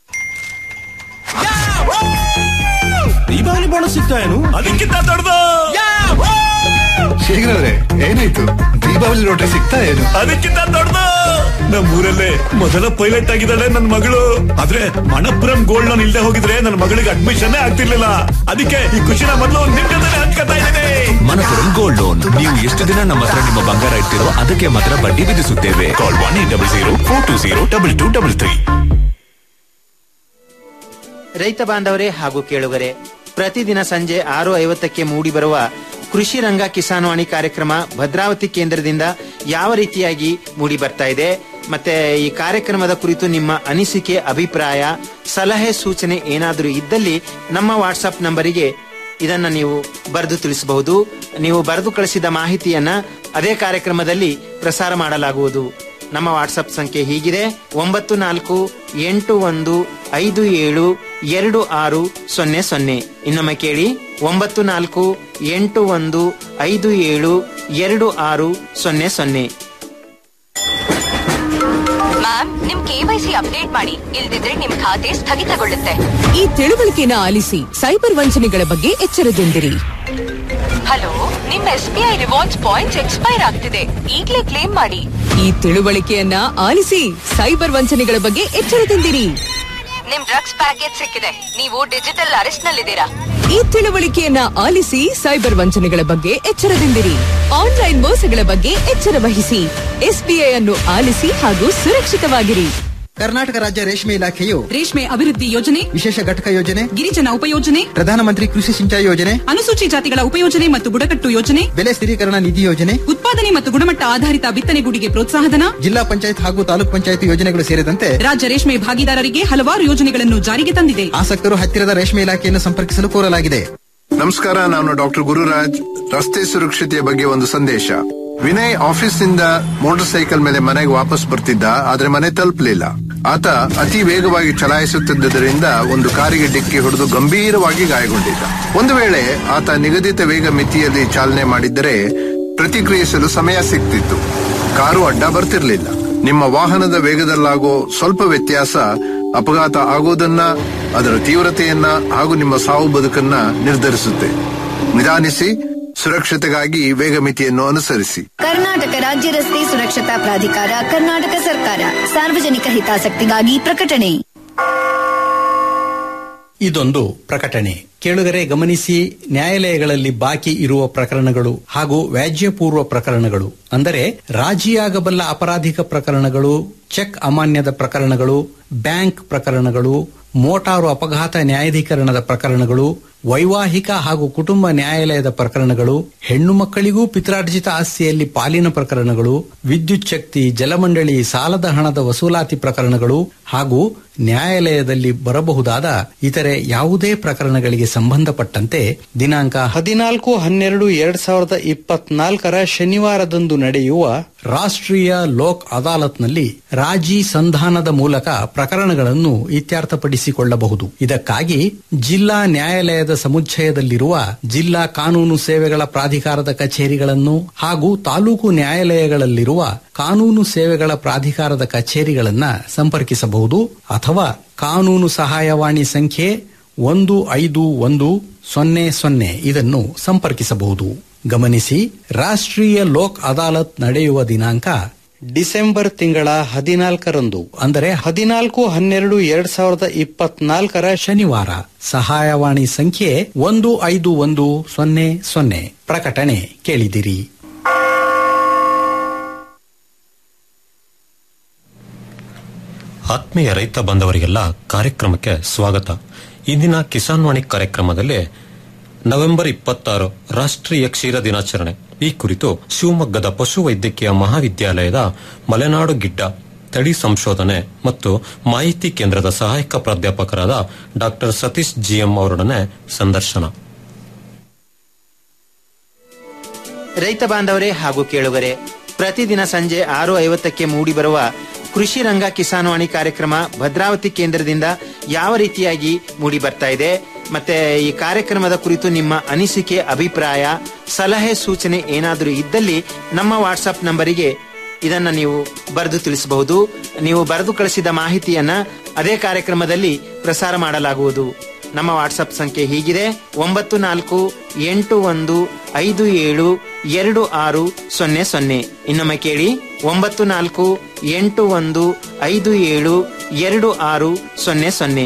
S3: ದೀಪಾವಳಿ ಬೋನಸ್ ಸಿಗ್ತಾ ಏನು
S4: ಅದಕ್ಕಿಂತ ದೊಡ್ಡದು
S5: ಶೇಖರವ್ರೆ ಏನಾಯ್ತು ದೀಪಾವಳಿ ರೋಟ ಸಿಗ್ತಾ ಏನು
S4: ಅದಕ್ಕಿಂತ ದೊಡ್ಡದು ನಮ್ಮೂರಲ್ಲೇ ಮೊದಲ ಪೈಲಟ್ ಆಗಿದ್ದಾಳೆ ನನ್ನ ಮಗಳು ಆದ್ರೆ ಮಣಪುರಂ ಗೋಲ್ಡ್ ಲೋನ್ ಇಲ್ದೆ ಹೋಗಿದ್ರೆ ನನ್ನ ಮಗಳಿಗೆ ಅಡ್ಮಿಷನ್ ಆಗ್ತಿರ್ಲಿಲ್ಲ ಅದಕ್ಕೆ ಈ ಖುಷಿನ ಮೊದಲು ನಿಮ್ ಜೊತೆ ಹಂಚ್ಕೊತಾ ಇದ್ದೀನಿ
S6: ಮನಪುರಂ ಗೋಲ್ಡ್ ಲೋನ್ ನೀವು ಎಷ್ಟು ದಿನ ನಮ್ಮ ಹತ್ರ ನಿಮ್ಮ ಬಂಗಾರ ಇಡ್ತಿರೋ ಅದಕ್ಕೆ ಮಾತ್ರ ಬಡ್ಡಿ ವಿಧಿಸುತ್ತೇವೆ call one eight double zero four two zero double two double three
S17: ರೈತ ಬಾಂಧವರೇ ಹಾಗೂ ಕೇಳುಗರೆ ಪ್ರತಿದಿನ ಸಂಜೆ ಆರು ಐವತ್ತಕ್ಕೆ ಮೂಡಿಬರುವ ಕೃಷಿ ರಂಗ ಕಿಸಾನ್ವಾಣಿ ಕಾರ್ಯಕ್ರಮ ಭದ್ರಾವತಿ ಕೇಂದ್ರದಿಂದ ಯಾವ ರೀತಿಯಾಗಿ ಮೂಡಿ ಬರ್ತಾ ಇದೆ ಮತ್ತೆ ಈ ಕಾರ್ಯಕ್ರಮದ ಕುರಿತು ನಿಮ್ಮ ಅನಿಸಿಕೆ ಅಭಿಪ್ರಾಯ ಸಲಹೆ ಸೂಚನೆ ಏನಾದರೂ ಇದ್ದಲ್ಲಿ ನಮ್ಮ ವಾಟ್ಸ್ಆಪ್ ನಂಬರಿಗೆ ಇದನ್ನ ನೀವು ಬರೆದು ತಿಳಿಸಬಹುದು ನೀವು ಬರೆದು ಕಳಿಸಿದ ಮಾಹಿತಿಯನ್ನ ಅದೇ ಕಾರ್ಯಕ್ರಮದಲ್ಲಿ ಪ್ರಸಾರ ಮಾಡಲಾಗುವುದು ನಮ್ಮ ವಾಟ್ಸಪ್ ಸಂಖ್ಯೆ ಹೀಗಿದೆ ಒಂಬತ್ತು ನಾಲ್ಕು ಎಂಟು ಒಂದು ಐದು ಏಳು ಎರಡು ಆರು ಸೊನ್ನೆ ಸೊನ್ನೆ ಇನ್ನೊಮ್ಮೆ ಕೇಳಿ ಒಂಬತ್ತು ನಾಲ್ಕು ಎಂಟು ಒಂದು ಐದು ಏಳು ಎರಡು ಆರು ಸೊನ್ನೆ ಸೊನ್ನೆ
S19: ಮ್ಯಾಮ್ ನಿಮ್ ಕೆವೈಸಿ ಅಪ್ಡೇಟ್ ಮಾಡಿ ಇಲ್ದಿದ್ರೆ ನಿಮ್ ಖಾತೆ ಸ್ಥಗಿತಗೊಳ್ಳುತ್ತೆ
S20: ಈ ತಿಳುವಳಿಕೆನ ಆಲಿಸಿ ಸೈಬರ್ ವಂಚನೆಗಳ ಬಗ್ಗೆ ಎಚ್ಚರದಿಂದಿರಿ
S19: ಹಲೋ ನಿಮ್ S B I rewards points expire ಆಗ್ತಿದೆ ಈಗ್ಲೇ ಕ್ಲೇಮ್ ಮಾಡಿ
S20: ಈ ತಿಳುವಳಿಕೆಯನ್ನ ಆಲಿಸಿ ಸೈಬರ್ ವಂಚನೆಗಳ ಬಗ್ಗೆ ಎಚ್ಚರದಿಂದಿರಿ
S19: ನಿಮ್ ಡ್ರಗ್ಸ್ ಪ್ಯಾಕೇಜ್ ಸಿಕ್ಕಿದೆ ನೀವು ಡಿಜಿಟಲ್ ಅರೆಸ್ಟ್ ನಲ್ಲಿದ್ದೀರಾ
S20: ಈ ತಿಳುವಳಿಕೆಯನ್ನ ಆಲಿಸಿ ಸೈಬರ್ ವಂಚನೆಗಳ ಬಗ್ಗೆ ಎಚ್ಚರದಿಂದಿರಿ ಆನ್ಲೈನ್ ಮೋಸಗಳ ಬಗ್ಗೆ ಎಚ್ಚರ ವಹಿಸಿ ಎಸ್ಬಿಐ ಅನ್ನು ಆಲಿಸಿ ಹಾಗೂ ಸುರಕ್ಷಿತವಾಗಿರಿ
S17: ಕರ್ನಾಟಕ ರಾಜ್ಯ ರೇಷ್ಮೆ ಇಲಾಖೆಯು
S25: ರೇಷ್ಮೆ ಅಭಿವೃದ್ಧಿ ಯೋಜನೆ
S17: ವಿಶೇಷ ಘಟಕ ಯೋಜನೆ
S25: ಗಿರಿಜನ ಉಪಯೋಜನೆ
S17: ಪ್ರಧಾನಮಂತ್ರಿ ಕೃಷಿ ಸಿಂಚಾಯಿ ಯೋಜನೆ
S25: ಅನುಸೂಚಿ ಜಾತಿಗಳ ಉಪಯೋಜನೆ ಮತ್ತು ಬುಡಕಟ್ಟು ಯೋಜನೆ
S17: ಬೆಲೆ ಸ್ಥಿರೀಕರಣ ನಿಧಿ ಯೋಜನೆ
S25: ಉತ್ಪಾದನೆ ಮತ್ತು ಗುಣಮಟ್ಟ ಆಧಾರಿತ ಬಿತ್ತನೆಗೂಡಿಗೆ ಪ್ರೋತ್ಸಾಹಧನ
S17: ಜಿಲ್ಲಾ ಪಂಚಾಯತ್ ಹಾಗೂ ತಾಲೂಕ್ ಪಂಚಾಯತ್ ಯೋಜನೆಗಳು ಸೇರಿದಂತೆ
S25: ರಾಜ್ಯ ರೇಷ್ಮೆ ಭಾಗಿದಾರರಿಗೆ ಹಲವಾರು ಯೋಜನೆಗಳನ್ನು ಜಾರಿಗೆ ತಂದಿದೆ
S17: ಆಸಕ್ತರು ಹತ್ತಿರದ ರೇಷ್ಮೆ ಇಲಾಖೆಯನ್ನು ಸಂಪರ್ಕಿಸಲು ಕೋರಲಾಗಿದೆ
S5: ನಮಸ್ಕಾರ ನಾನು ಡಾಕ್ಟರ್ ಗುರುರಾಜ್ ರಸ್ತೆ ಸುರಕ್ಷತೆಯ ಬಗ್ಗೆ ಒಂದು ಸಂದೇಶ ವಿನಯ್ ಆಫೀಸ್ನಿಂದ ಮೋಟಾರ್ ಸೈಕಲ್ ಮೇಲೆ ಮನೆಗೆ ವಾಪಸ್ ಬರ್ತಿದ್ದ ಆದ್ರೆ ಮನೆ ತಲುಪಲಿಲ್ಲ ಆತ ಅತಿ ವೇಗವಾಗಿ ಚಲಾಯಿಸುತ್ತಿದ್ದರಿಂದ ಒಂದು ಕಾರಿಗೆ ಡಿಕ್ಕಿ ಹೊಡೆದು ಗಂಭೀರವಾಗಿ ಗಾಯಗೊಂಡಿದ್ದ ಒಂದು ವೇಳೆ ಆತ ನಿಗದಿತ ವೇಗ ಮಿತಿಯಲ್ಲಿ ಚಾಲನೆ ಮಾಡಿದ್ದರೆ ಪ್ರತಿಕ್ರಿಯಿಸಲು ಸಮಯ ಸಿಗ್ತಿತ್ತು ಕಾರು ಅಡ್ಡ ಬರ್ತಿರ್ಲಿಲ್ಲ ನಿಮ್ಮ ವಾಹನದ ವೇಗದಲ್ಲಾಗೋ ಸ್ವಲ್ಪ ವ್ಯತ್ಯಾಸ ಅಪಘಾತ ಆಗೋದನ್ನ ಅದರ ತೀವ್ರತೆಯನ್ನ ಹಾಗೂ ನಿಮ್ಮ ಸಾವು ಬದುಕನ್ನ ನಿರ್ಧರಿಸುತ್ತೆ ನಿಧಾನಿಸಿ ಸುರಕ್ಷತೆಗಾಗಿ ವೇಗ ಮಿತಿಯನ್ನು ಅನುಸರಿಸಿ
S7: ಕರ್ನಾಟಕ ರಾಜ್ಯ ರಸ್ತೆ ಸುರಕ್ಷತಾ ಪ್ರಾಧಿಕಾರ ಕರ್ನಾಟಕ ಸರ್ಕಾರ ಸಾರ್ವಜನಿಕ ಹಿತಾಸಕ್ತಿಗಾಗಿ ಪ್ರಕಟಣೆ
S1: ಇದೊಂದು ಪ್ರಕಟಣೆ ಕೇಳುಗರೆ ಗಮನಿಸಿ ನ್ಯಾಯಾಲಯಗಳಲ್ಲಿ ಬಾಕಿ ಇರುವ ಪ್ರಕರಣಗಳು ಹಾಗೂ ವ್ಯಾಜ್ಯಪೂರ್ವ ಪ್ರಕರಣಗಳು ಅಂದರೆ ರಾಜಿಯಾಗಬಲ್ಲ ಅಪರಾಧಿಕ ಪ್ರಕರಣಗಳು ಚೆಕ್ ಅಮಾನ್ಯದ ಪ್ರಕರಣಗಳು ಬ್ಯಾಂಕ್ ಪ್ರಕರಣಗಳು ಮೋಟಾರು ಅಪಘಾತ ನ್ಯಾಯಾಧೀಕರಣದ ಪ್ರಕರಣಗಳು ವೈವಾಹಿಕ ಹಾಗೂ ಕುಟುಂಬ ನ್ಯಾಯಾಲಯದ ಪ್ರಕರಣಗಳು ಹೆಣ್ಣು ಮಕ್ಕಳಿಗೂ ಪಿತ್ರಾರ್ಜಿತ ಆಸ್ತಿಯಲ್ಲಿ ಪಾಲಿನ ಪ್ರಕರಣಗಳು ವಿದ್ಯುತ್ ಶಕ್ತಿ ಜಲಮಂಡಳಿ ಸಾಲದ ಹಣದ ವಸೂಲಾತಿ ಪ್ರಕರಣಗಳು ಹಾಗೂ ನ್ಯಾಯಾಲಯದಲ್ಲಿ ಬರಬಹುದಾದ ಇತರೆ ಯಾವುದೇ ಪ್ರಕರಣಗಳಿಗೆ ಸಂಬಂಧಪಟ್ಟಂತೆ ದಿನಾಂಕ ಹದಿನಾಲ್ಕು ಹನ್ನೆರಡು ಎರಡ್ ಸಾವಿರದ ಇಪ್ಪತ್ನಾಲ್ಕರ ಶನಿವಾರದಂದು ನಡೆಯುವ ರಾಷ್ಟ್ರೀಯ ಲೋಕ್ ಅದಾಲತ್ನಲ್ಲಿ ರಾಜಿ ಸಂಧಾನದ ಮೂಲಕ ಪ್ರಕರಣಗಳನ್ನು ಇತ್ಯರ್ಥಪಡಿಸಿಕೊಳ್ಳಬಹುದು ಇದಕ್ಕಾಗಿ ಜಿಲ್ಲಾ ನ್ಯಾಯಾಲಯದ ಸಮುಚ್ಚಯದಲ್ಲಿರುವ ಜಿಲ್ಲಾ ಕಾನೂನು ಸೇವೆಗಳ ಪ್ರಾಧಿಕಾರದ ಕಚೇರಿಗಳನ್ನು ಹಾಗೂ ತಾಲೂಕು ನ್ಯಾಯಾಲಯಗಳಲ್ಲಿರುವ ಕಾನೂನು ಸೇವೆಗಳ ಪ್ರಾಧಿಕಾರದ ಕಚೇರಿಗಳನ್ನ ಸಂಪರ್ಕಿಸಬಹುದು ಅಥವಾ ಕಾನೂನು ಸಹಾಯವಾಣಿ ಸಂಖ್ಯೆ ಒಂದು ಐದು ಒಂದು ಸೊನ್ನೆ ಸೊನ್ನೆ ಇದನ್ನು ಸಂಪರ್ಕಿಸಬಹುದು ಗಮನಿಸಿ ರಾಷ್ಟ್ರೀಯ ಲೋಕ್ ಅದಾಲತ್ ನಡೆಯುವ ದಿನಾಂಕ ಡಿಸೆಂಬರ್ ತಿಂಗಳ ಹದಿನಾಲ್ಕರಂದು ಅಂದರೆ ಹದಿನಾಲ್ಕು ಹನ್ನೆರಡು ಎರಡ್ ಸಾವಿರದ ಇಪ್ಪತ್ನಾಲ್ಕರ ಶನಿವಾರ ಸಹಾಯವಾಣಿ ಸಂಖ್ಯೆ ಒಂದು ಐದು ಒಂದು ಸೊನ್ನೆ ಸೊನ್ನೆ ಪ್ರಕಟಣೆ ಕೇಳಿದಿರಿ
S2: ಆತ್ಮೀಯ ರೈತ ಬಾಂಧವರಿಗೆಲ್ಲ ಕಾರ್ಯಕ್ರಮಕ್ಕೆ ಸ್ವಾಗತ ಇಂದಿನ ಕಿಸಾನ್ ವಾಣಿ ಕಾರ್ಯಕ್ರಮದಲ್ಲಿ ನವೆಂಬರ್ ಇಪ್ಪತ್ತಾರು ರಾಷ್ಟ್ರೀಯ ಕ್ಷೀರ ದಿನಾಚರಣೆ ಈ ಕುರಿತು ಶಿವಮೊಗ್ಗದ ಪಶುವೈದ್ಯಕೀಯ ಮಹಾವಿದ್ಯಾಲಯದ ಮಲೆನಾಡು ಗಿಡ್ಡ ತಳಿ ಸಂಶೋಧನೆ ಮತ್ತು ಮಾಹಿತಿ ಕೇಂದ್ರದ ಸಹಾಯಕ ಪ್ರಾಧ್ಯಾಪಕರಾದ ಡಾಕ್ಟರ್ ಸತೀಶ್ ಜಿಎಂ ಅವರೊಡನೆ ಸಂದರ್ಶನ
S17: ರೈತ ಬಾಂಧವರೇ ಹಾಗೂ ಕೇಳುಗರೆ ಪ್ರತಿದಿನ ಸಂಜೆ ಆರು ಐವತ್ತಕ್ಕೆ ಮೂಡಿಬರುವ ಕೃಷಿ ರಂಗ ಕಿಸಾನ್ವಾಣಿ ಕಾರ್ಯಕ್ರಮ ಭದ್ರಾವತಿ ಕೇಂದ್ರದಿಂದ ಯಾವ ರೀತಿಯಾಗಿ ಮೂಡಿ ಬರ್ತಾ ಇದೆ ಮತ್ತೆ ಈ ಕಾರ್ಯಕ್ರಮದ ಕುರಿತು ನಿಮ್ಮ ಅನಿಸಿಕೆ ಅಭಿಪ್ರಾಯ ಸಲಹೆ ಸೂಚನೆ ಏನಾದರೂ ಇದ್ದಲ್ಲಿ ನಮ್ಮ ವಾಟ್ಸಪ್ ನಂಬರಿಗೆ ಇದನ್ನ ನೀವು ಬರೆದು ತಿಳಿಸಬಹುದು ನೀವು ಬರೆದು ಕಳಿಸಿದ ಮಾಹಿತಿಯನ್ನ ಅದೇ ಕಾರ್ಯಕ್ರಮದಲ್ಲಿ ಪ್ರಸಾರ ಮಾಡಲಾಗುವುದು ನಮ್ಮ ವಾಟ್ಸಪ್ ಸಂಖ್ಯೆ ಹೀಗಿದೆ ಒಂಬತ್ತು ನಾಲ್ಕು ಎಂಟು ಒಂದು ಐದು ಏಳು ಎರಡು ಆರು ಸೊನ್ನೆ ಸೊನ್ನೆ ಇನ್ನೊಮ್ಮೆ ಕೇಳಿ ಒಂಬತ್ತು ನಾಲ್ಕು ಎಂಟು ಒಂದು ಐದು ಏಳು ಎರಡು ಆರು ಸೊನ್ನೆ ಸೊನ್ನೆ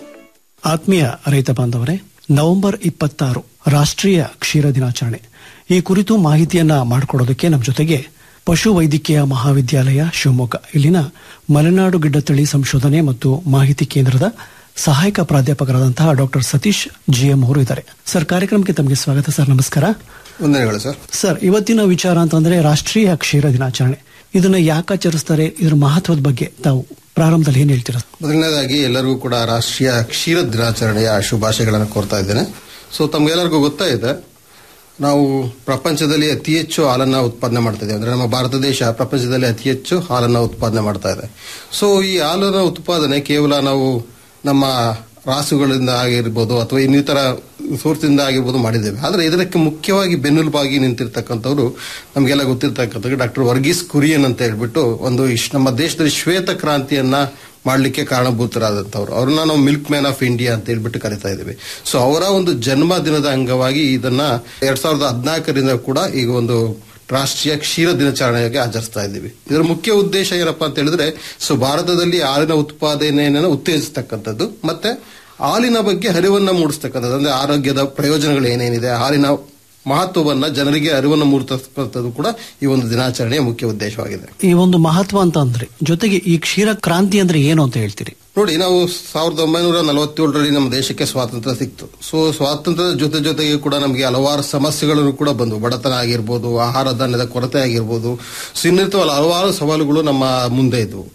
S3: ಆತ್ಮೀಯ ರೈತ ಬಾಂಧವರೇ ನವೆಂಬರ್ ಇಪ್ಪತ್ತಾರು ರಾಷ್ಟ್ರೀಯ ಕ್ಷೀರ ದಿನಾಚರಣೆ ಈ ಕುರಿತು ಮಾಹಿತಿಯನ್ನ ಮಾಡಿಕೊಡೋದಕ್ಕೆ ನಮ್ಮ ಜೊತೆಗೆ ಪಶು ವೈದ್ಯಕೀಯ ಮಹಾವಿದ್ಯಾಲಯ ಶಿವಮೊಗ್ಗ ಇಲ್ಲಿನ ಮಲೆನಾಡು ಗಿಡ್ಡ ತಳಿ ಸಂಶೋಧನೆ ಮತ್ತು ಮಾಹಿತಿ ಕೇಂದ್ರದ ಸಹಾಯಕ ಪ್ರಾಧ್ಯಾಪಕರಾದಂತಹ ಡಾಕ್ಟರ್ ಸತೀಶ್ ಜಿಎಂ ಅವರು ಇದ್ದಾರೆ ಸರ್ ಕಾರ್ಯಕ್ರಮಕ್ಕೆ ತಮಗೆ ಸ್ವಾಗತ ಸರ್ ನಮಸ್ಕಾರ
S14: ವಂದನೆಗಳು ಸರ್
S3: ಸರ್ ಇವತ್ತಿನ ವಿಚಾರ ಅಂತಂದ್ರೆ ರಾಷ್ಟ್ರೀಯ ಕ್ಷೀರ ದಿನಾಚರಣೆ ಇದನ್ನ ಯಾಕೆ ಆಚರಿಸ್ತಾರೆ ಇದರ ಮಹತ್ವದ ಬಗ್ಗೆ ತಾವು ಪ್ರಾರಂಭದಲ್ಲಿ ಏನ್ ಹೇಳ್ತೀರಾ
S14: ಮೊದಲನೇದಾಗಿ ಎಲ್ಲರಿಗೂ ಕೂಡ ರಾಷ್ಟ್ರೀಯ ಕ್ಷೀರ ದಿನಾಚರಣೆಯ ಶುಭಾಶಯಗಳನ್ನು ಕೋರ್ತಾ ಇದ್ದೇನೆ ಸೊ ತಮ್ಗೆಲ್ಲರಿಗೂ ಗೊತ್ತಾ ಇದೆ ನಾವು ಪ್ರಪಂಚದಲ್ಲಿ ಅತಿ ಹೆಚ್ಚು ಹಾಲನ್ನ ಉತ್ಪಾದನೆ ಮಾಡ್ತಾ ಇದ್ದೇವೆ ಅಂದ್ರೆ ನಮ್ಮ ಭಾರತ ದೇಶ ಪ್ರಪಂಚದಲ್ಲಿ ಅತಿ ಹೆಚ್ಚು ಹಾಲನ್ನ ಉತ್ಪಾದನೆ ಮಾಡ್ತಾ ಇದೆ ಸೊ ಈ ಹಾಲಿನ ಉತ್ಪಾದನೆ ಕೇವಲ ನಾವು ನಮ್ಮ ರಾಸುಗಳಿಂದ ಆಗಿರ್ಬೋದು ಅಥವಾ ಇನ್ನಿತರ ಸೋರ್ಸಿಂದ ಆಗಿರ್ಬೋದು ಮಾಡಿದ್ದೇವೆ ಆದರೆ ಇದಕ್ಕೆ ಮುಖ್ಯವಾಗಿ ಬೆನ್ನೆಲುಬಾಗಿ ನಿಂತಿರ್ತಕ್ಕಂಥವ್ರು ನಮಗೆಲ್ಲ ಗೊತ್ತಿರ್ತಕ್ಕಂಥ ಡಾಕ್ಟರ್ ವರ್ಗೀಸ್ ಕುರಿಯನ್ ಅಂತ ಹೇಳ್ಬಿಟ್ಟು ಒಂದು ಇಶ್- ನಮ್ಮ ದೇಶದಲ್ಲಿ ಶ್ವೇತ ಕ್ರಾಂತಿಯನ್ನ ಮಾಡಲಿಕ್ಕೆ ಕಾರಣಭೂತರಾದಂಥವ್ರು ಅವ್ರನ್ನ ನಾವು ಮಿಲ್ಕ್ ಮ್ಯಾನ್ ಆಫ್ ಇಂಡಿಯಾ ಅಂತ ಹೇಳ್ಬಿಟ್ಟು ಕರಿತಾ ಇದ್ದೀವಿ ಸೊ ಅವರ ಒಂದು ಜನ್ಮ ದಿನದ ಅಂಗವಾಗಿ ಇದನ್ನ ಎರಡ್ ಸಾವಿರದ ಹದಿನಾಲ್ಕರಿಂದ ಕೂಡ ಈಗ ಒಂದು ರಾಷ್ಟ್ರೀಯ ಕ್ಷೀರ ದಿನಾಚರಣೆಯಾಗಿ ಆಚರಿಸ್ತಾ ಇದ್ದೀವಿ ಇದರ ಮುಖ್ಯ ಉದ್ದೇಶ ಏನಪ್ಪಾ ಅಂತ ಹೇಳಿದ್ರೆ ಸೊ ಭಾರತದಲ್ಲಿ ಹಾಲಿನ ಉತ್ಪಾದನೆಯನ್ನು ಉತ್ತೇಜಿಸ್ತಕ್ಕಂಥದ್ದು ಮತ್ತೆ ಹಾಲಿನ ಬಗ್ಗೆ ಅರಿವನ್ನ ಮೂಡಿಸ್ತಕ್ಕಂಥದ್ದು ಅಂದ್ರೆ ಆರೋಗ್ಯದ ಪ್ರಯೋಜನಗಳು ಏನೇನಿದೆ ಹಾಲಿನ ಮಹತ್ವವನ್ನ ಜನರಿಗೆ ಅರಿವನ್ನು ಮೂಡಿಸ್ತಕ್ಕಂಥದ್ದು ಕೂಡ ಈ ಒಂದು ದಿನಾಚರಣೆಯ ಮುಖ್ಯ ಉದ್ದೇಶವಾಗಿದೆ
S3: ಈ ಒಂದು ಮಹತ್ವ ಅಂತ ಅಂದ್ರೆ ಜೊತೆಗೆ ಈ ಕ್ಷೀರ ಕ್ರಾಂತಿ ಅಂದ್ರೆ ಏನು ಅಂತ ಹೇಳ್ತೀರಿ
S14: ನೋಡಿ ನಾವು ಸಾವಿರದ ಒಂಬೈನೂರ ನಲವತ್ತೇಳರಲ್ಲಿ ನಮ್ಮ ದೇಶಕ್ಕೆ ಸ್ವಾತಂತ್ರ್ಯ ಸಿಕ್ತು ಸೊ ಸ್ವಾತಂತ್ರ್ಯದ ಜೊತೆ ಜೊತೆಗೆ ಕೂಡ ನಮಗೆ ಹಲವಾರು ಸಮಸ್ಯೆಗಳು ಕೂಡ ಬಂದವು ಬಡತನ ಆಗಿರ್ಬೋದು ಆಹಾರ ಧಾನ್ಯದ ಕೊರತೆ ಆಗಿರ್ಬೋದು ಸೊ ಇನ್ನಿರ್ತವಲ್ಲ ಹಲವಾರು ಸವಾಲುಗಳು ನಮ್ಮ ಮುಂದೆ ಇದ್ವು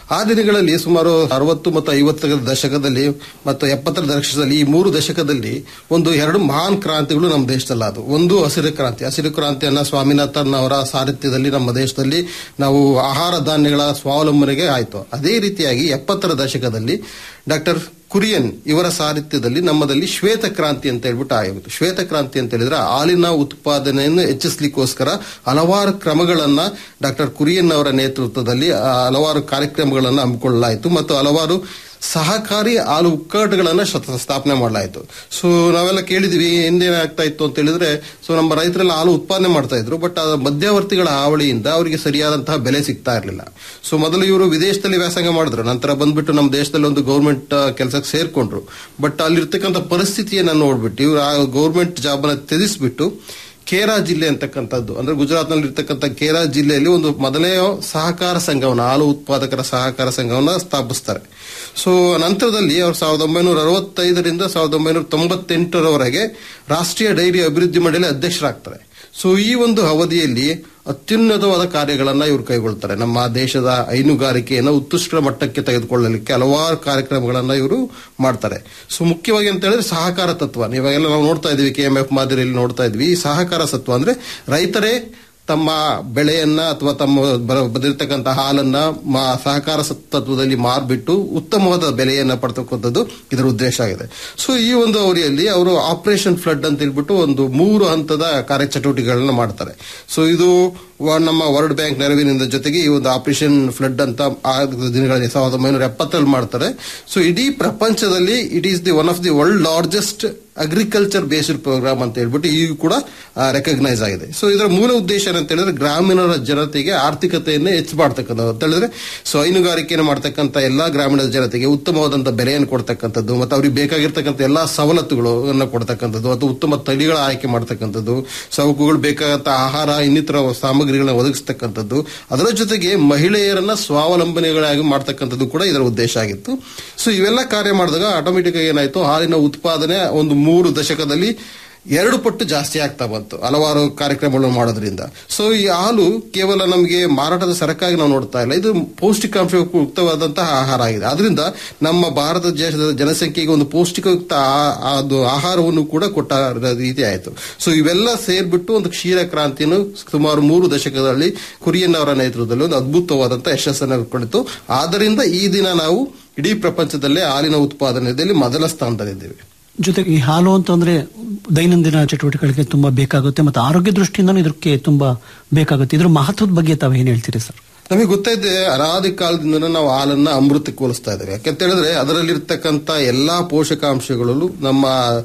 S14: ಆ ದಿನಗಳಲ್ಲಿ ಸುಮಾರು ಅರವತ್ತು ಮತ್ತು ಐವತ್ತರ ದಶಕದಲ್ಲಿ ಮತ್ತು ಎಪ್ಪತ್ತರ ದಶಕದಲ್ಲಿ ಈ ಮೂರು ದಶಕದಲ್ಲಿ ಒಂದು ಎರಡು ಮಹಾನ್ ಕ್ರಾಂತಿಗಳು ನಮ್ಮ ದೇಶದಲ್ಲಿ ಅದು ಒಂದು ಹಸಿರು ಕ್ರಾಂತಿ ಹಸಿರು ಕ್ರಾಂತಿಯನ್ನ ಸ್ವಾಮಿನಾಥನ್ ಅವರ ಸಾರಥ್ಯದಲ್ಲಿ ನಮ್ಮ ದೇಶದಲ್ಲಿ ನಾವು ಆಹಾರ ಧಾನ್ಯಗಳ ಸ್ವಾವಲಂಬನೆಗೆ ಆಯಿತು ಅದೇ ರೀತಿಯಾಗಿ ಎಪ್ಪತ್ತರ ದಶಕದಲ್ಲಿ ಡಾಕ್ಟರ್ ಕುರಿಯನ್ ಇವರ ಸಾರಥ್ಯದಲ್ಲಿ ನಮ್ಮದಲ್ಲಿ ಶ್ವೇತ ಕ್ರಾಂತಿ ಅಂತ ಹೇಳ್ಬಿಟ್ಟು ಆಗಿತ್ತು ಶ್ವೇತ ಕ್ರಾಂತಿ ಅಂತ ಹೇಳಿದ್ರೆ ಹಾಲಿನ ಉತ್ಪಾದನೆಯನ್ನು ಹೆಚ್ಚಿಸಲಿಕ್ಕೋಸ್ಕರ ಹಲವಾರು ಕ್ರಮಗಳನ್ನ ಡಾಕ್ಟರ್ ಕುರಿಯನ್ ಅವರ ನೇತೃತ್ವದಲ್ಲಿ ಆ, ಹಲವಾರು ಕಾರ್ಯಕ್ರಮಗಳನ್ನು ಹಮ್ಮಿಕೊಳ್ಳಲಾಯಿತು ಮತ್ತು ಹಲವಾರು ಸಹಕಾರಿ ಹಾಲು ಉಕ್ಕಟಗಳನ್ನ ಶತ- ಸ್ಥಾಪನೆ ಮಾಡಲಾಯಿತು ಸೊ ನಾವೆಲ್ಲ ಕೇಳಿದ್ವಿ ಹಿಂದೇನಾಗ್ತಾ ಇತ್ತು ಅಂತ ಹೇಳಿದ್ರೆ ಸೊ ನಮ್ಮ ರೈತರೆಲ್ಲ ಹಾಲು ಉತ್ಪಾದನೆ ಮಾಡ್ತಾ ಇದ್ರು ಬಟ್ ಆ ಮಧ್ಯವರ್ತಿಗಳ ಹಾವಳಿಯಿಂದ ಅವರಿಗೆ ಸರಿಯಾದಂತಹ ಬೆಲೆ ಸಿಗ್ತಾ ಇರಲಿಲ್ಲ ಸೊ ಮೊದಲು ಇವರು ವಿದೇಶದಲ್ಲಿ ವ್ಯಾಸಂಗ ಮಾಡಿದ್ರು ನಂತರ ಬಂದ್ಬಿಟ್ಟು ನಮ್ಮ ದೇಶದಲ್ಲಿ ಒಂದು ಗೌರ್ಮೆಂಟ್ ಕೆಲಸಕ್ಕೆ ಸೇರ್ಕೊಂಡ್ರು ಬಟ್ ಅಲ್ಲಿರ್ತಕ್ಕಂಥ ಪರಿಸ್ಥಿತಿಯನ್ನ ನೋಡ್ಬಿಟ್ಟು ಇವರು ಆ ಗೌರ್ಮೆಂಟ್ ಜಾಬ್ ಅನ್ನ ತ್ಯಜಿಸ್ಬಿಟ್ಟು ಕೇರಾ ಜಿಲ್ಲೆ ಅಂತಕ್ಕಂಥದ್ದು ಅಂದ್ರೆ ಗುಜರಾತ್ನಲ್ಲಿ ಇರ್ತಕ್ಕಂಥ ಕೇರಾ ಜಿಲ್ಲೆಯಲ್ಲಿ ಒಂದು ಮೊದಲೇ ಸಹಕಾರ ಸಂಘವನ್ನ ಹಾಲು ಉತ್ಪಾದಕರ ಸಹಕಾರ ಸಂಘವನ್ನ ಸ್ಥಾಪಿಸ್ತಾರೆ ಸೊ ನಂತರದಲ್ಲಿ ಅವರು ಸಾವಿರದ ಒಂಬೈನೂರ ಅರವತ್ತೈದರಿಂದ ಸಾವಿರದ ಒಂಬೈನೂರ ತೊಂಬತ್ತೆಂಟರವರೆಗೆ ರಾಷ್ಟ್ರೀಯ ಡೈರಿ ಅಭಿವೃದ್ಧಿ ಮಂಡಳಿ ಅಧ್ಯಕ್ಷರಾಗ್ತಾರೆ ಸೊ ಈ ಒಂದು ಅವಧಿಯಲ್ಲಿ ಅತ್ಯುನ್ನತವಾದ ಕಾರ್ಯಗಳನ್ನ ಇವರು ಕೈಗೊಳ್ತಾರೆ ನಮ್ಮ ದೇಶದ ಹೈನುಗಾರಿಕೆಯನ್ನು ಉತ್ಕೃಷ್ಟ ಮಟ್ಟಕ್ಕೆ ತೆಗೆದುಕೊಳ್ಳಲಿಕ್ಕೆ ಹಲವಾರು ಕಾರ್ಯಕ್ರಮಗಳನ್ನ ಇವರು ಮಾಡ್ತಾರೆ ಸೊ ಮುಖ್ಯವಾಗಿ ಅಂತ ಹೇಳಿದ್ರೆ ಸಹಕಾರ ತತ್ವ ಇವಾಗೆಲ್ಲ ನಾವು ನೋಡ್ತಾ ಇದೀವಿ ಕೆ ಎಂ ಎಫ್ ಮಾದರಿಯಲ್ಲಿ ನೋಡ್ತಾ ಇದ್ವಿ ಈ ಸಹಕಾರ ತತ್ವ ಅಂದ್ರೆ ರೈತರೇ ತಮ್ಮ ಬೆಳೆಯನ್ನ ಅಥವಾ ತಮ್ಮ ಬರ- ಬಂದಿರತಕ್ಕಂಥ ಹಾಲನ್ನ ಮಾ- ಸಹಕಾರ ಸ- ತತ್ವದಲ್ಲಿ ಮಾರ್ಬಿಟ್ಟು ಉತ್ತಮವಾದ ಬೆಲೆಯನ್ನ ಪಡ್ತಕ್ಕಂಥದ್ದು ಇದರ ಉದ್ದೇಶ ಆಗಿದೆ ಸೊ ಈ ಒಂದು ಅವಧಿಯಲ್ಲಿ ಅವರು ಆಪರೇಷನ್ ಫ್ಲಡ್ ಅಂತ ಹೇಳ್ಬಿಟ್ಟು ಒಂದು ಮೂರು ಹಂತದ ಕಾರ್ಯಚಟುವಟಿಕೆಗಳನ್ನ ಮಾಡ್ತಾರೆ ಸೊ ಇದು ವ- ನಮ್ಮ ವರ್ಲ್ಡ್ ಬ್ಯಾಂಕ್ ನೆರವಿನಿಂದ ಜೊತೆಗೆ ಈ ಒಂದು ಆಪರೇಷನ್ ಫ್ಲಡ್ ಅಂತ ಆ ದಿನಗಳಲ್ಲಿ ಸಾವಿರದ ಒಂಬೈನೂರ ಎಪ್ಪತ್ತರಲ್ಲಿ ಮಾಡ್ತಾರೆ ಸೊ ಇಡೀ ಪ್ರಪಂಚದಲ್ಲಿ it is the one of the world largest agriculture based program ಅಂತ ಹೇಳ್ಬಿಟ್ಟು ಈಗ ಕೂಡ ರೆಕಗ್ನೈಸ್ ಆಗಿದೆ ಸೊ ಇದರ ಮೂಲ ಉದ್ದೇಶ ಏನಂತ ಹೇಳಿದ್ರೆ ಗ್ರಾಮೀಣ ಜನತೆಗೆ ಆರ್ಥಿಕತೆಯನ್ನೇ ಹೆಚ್ಚು ಮಾಡ್ತಕ್ಕಂಥದ್ದು ಅಂತ ಹೇಳಿದ್ರೆ ಸೊ ಹೈನುಗಾರಿಕೆಯನ್ನು ಮಾಡ್ತಕ್ಕಂಥ ಎಲ್ಲಾ ಗ್ರಾಮೀಣ ಜನತೆಗೆ ಉತ್ತಮವಾದಂತಹ ಬೆಲೆಯನ್ನು ಕೊಡ್ತಕ್ಕಂಥದ್ದು ಮತ್ತು ಅವ್ರಿಗೆ ಬೇಕಾಗಿರ್ತಕ್ಕಂಥ ಎಲ್ಲಾ ಸವಲತ್ತುಗಳನ್ನು ಕೊಡ್ತಕ್ಕಂಥದ್ದು ಅಥವಾ ಉತ್ತಮ ತಳಿಗಳ ಆಯ್ಕೆ ಮಾಡ್ತಕ್ಕಂಥದ್ದು ಸೊ ಅವುಗಳು ಬೇಕಾದಂತ ಆಹಾರ ಇನ್ನಿತರ ಸಾಮಗ್ರಿಗಳನ್ನ ಒದಗಿಸ್ತಕ್ಕಂಥದ್ದು ಅದರ ಜೊತೆಗೆ ಮಹಿಳೆಯರನ್ನ ಸ್ವಾವಲಂಬನೆಗಳಾಗಿ ಮಾಡ್ತಕ್ಕಂಥದ್ದು ಕೂಡ ಇದರ ಉದ್ದೇಶ ಆಗಿತ್ತು ಸೊ ಇವೆಲ್ಲ ಕಾರ್ಯ ಮಾಡಿದಾಗ ಆಟೋಮೆಟಿಕ್ ಆಗಿ ಏನಾಯ್ತು ಹಾಲಿನ ಉತ್ಪಾದನೆ ಒಂದು ಮೂರು ದಶಕದಲ್ಲಿ ಎರಡು ಪಟ್ಟು ಜಾಸ್ತಿ ಆಗ್ತಾ ಬಂತು ಹಲವಾರು ಕಾರ್ಯಕ್ರಮಗಳನ್ನು ಮಾಡೋದ್ರಿಂದ ಸೊ ಈ ಹಾಲು ಕೇವಲ ನಮಗೆ ಮಾರಾಟದ ಸರಕಾಗಿ ನಾವು ನೋಡ್ತಾ ಇಲ್ಲ ಇದು ಪೌಷ್ಟಿಕಾಂಶಯುಕ್ತವಾದಂತಹ ಆಹಾರ ಆಗಿದೆ ಅದರಿಂದ ನಮ್ಮ ಭಾರತ ದೇಶದ ಜನಸಂಖ್ಯೆಗೆ ಒಂದು ಪೌಷ್ಟಿಕಯುಕ್ತ ಆ- ಅದು ಆಹಾರವನ್ನು ಕೂಡ ಕೊಟ್ಟ ರೀತಿ ಆಯಿತು ಸೊ ಇವೆಲ್ಲ ಸೇರ್ಬಿಟ್ಟು ಒಂದು ಕ್ಷೀರ ಕ್ರಾಂತಿಯನ್ನು ಸುಮಾರು ಮೂರು ದಶಕದಲ್ಲಿ ಕುರಿಯನ್ ಅವರ ನೇತೃತ್ವದಲ್ಲಿ ಒಂದು ಅದ್ಭುತವಾದಂತಹ ಯಶಸ್ಸನ್ನು ಕೊಂಡಿತು ಆದ್ದರಿಂದ ಈ ದಿನ ನಾವು ಇಡೀ ಪ್ರಪಂಚದಲ್ಲೇ ಹಾಲಿನ ಉತ್ಪಾದನೆಯಲ್ಲಿ ಮೊದಲ ಸ್ಥಾನದಲ್ಲಿದ್ದೇವೆ
S3: ಜೊತೆಗೆ ಈ ಹಾಲು ಅಂತಂದ್ರೆ ದೈನಂದಿನ ಚಟುವಟಿಕೆಗಳಿಗೆ ತುಂಬಾ ಬೇಕಾಗುತ್ತೆ ಮತ್ತು ಆರೋಗ್ಯ ದೃಷ್ಟಿಯಿಂದನೂ ಇದಕ್ಕೆ ತುಂಬಾ ಬೇಕಾಗುತ್ತೆ ಇದ್ರ ಮಹತ್ವದ ಬಗ್ಗೆ ತಾವು ಏನ್ ಹೇಳ್ತೀರಿ ಸರ್
S14: ನಮಗೆ ಗೊತ್ತೈತೆ ಅನಾದಿ ಕಾಲದಿಂದ ನಾವು ಹಾಲನ್ನ ಅಮೃತಕ್ಕೆ ಹೋಲಿಸ್ತಾ ಇದ್ದೇವೆ ಯಾಕಂತ ಹೇಳಿದ್ರೆ ಅದರಲ್ಲಿರ್ತಕ್ಕಂಥ ಎಲ್ಲಾ ಪೋಷಕಾಂಶಗಳು ನಮ್ಮ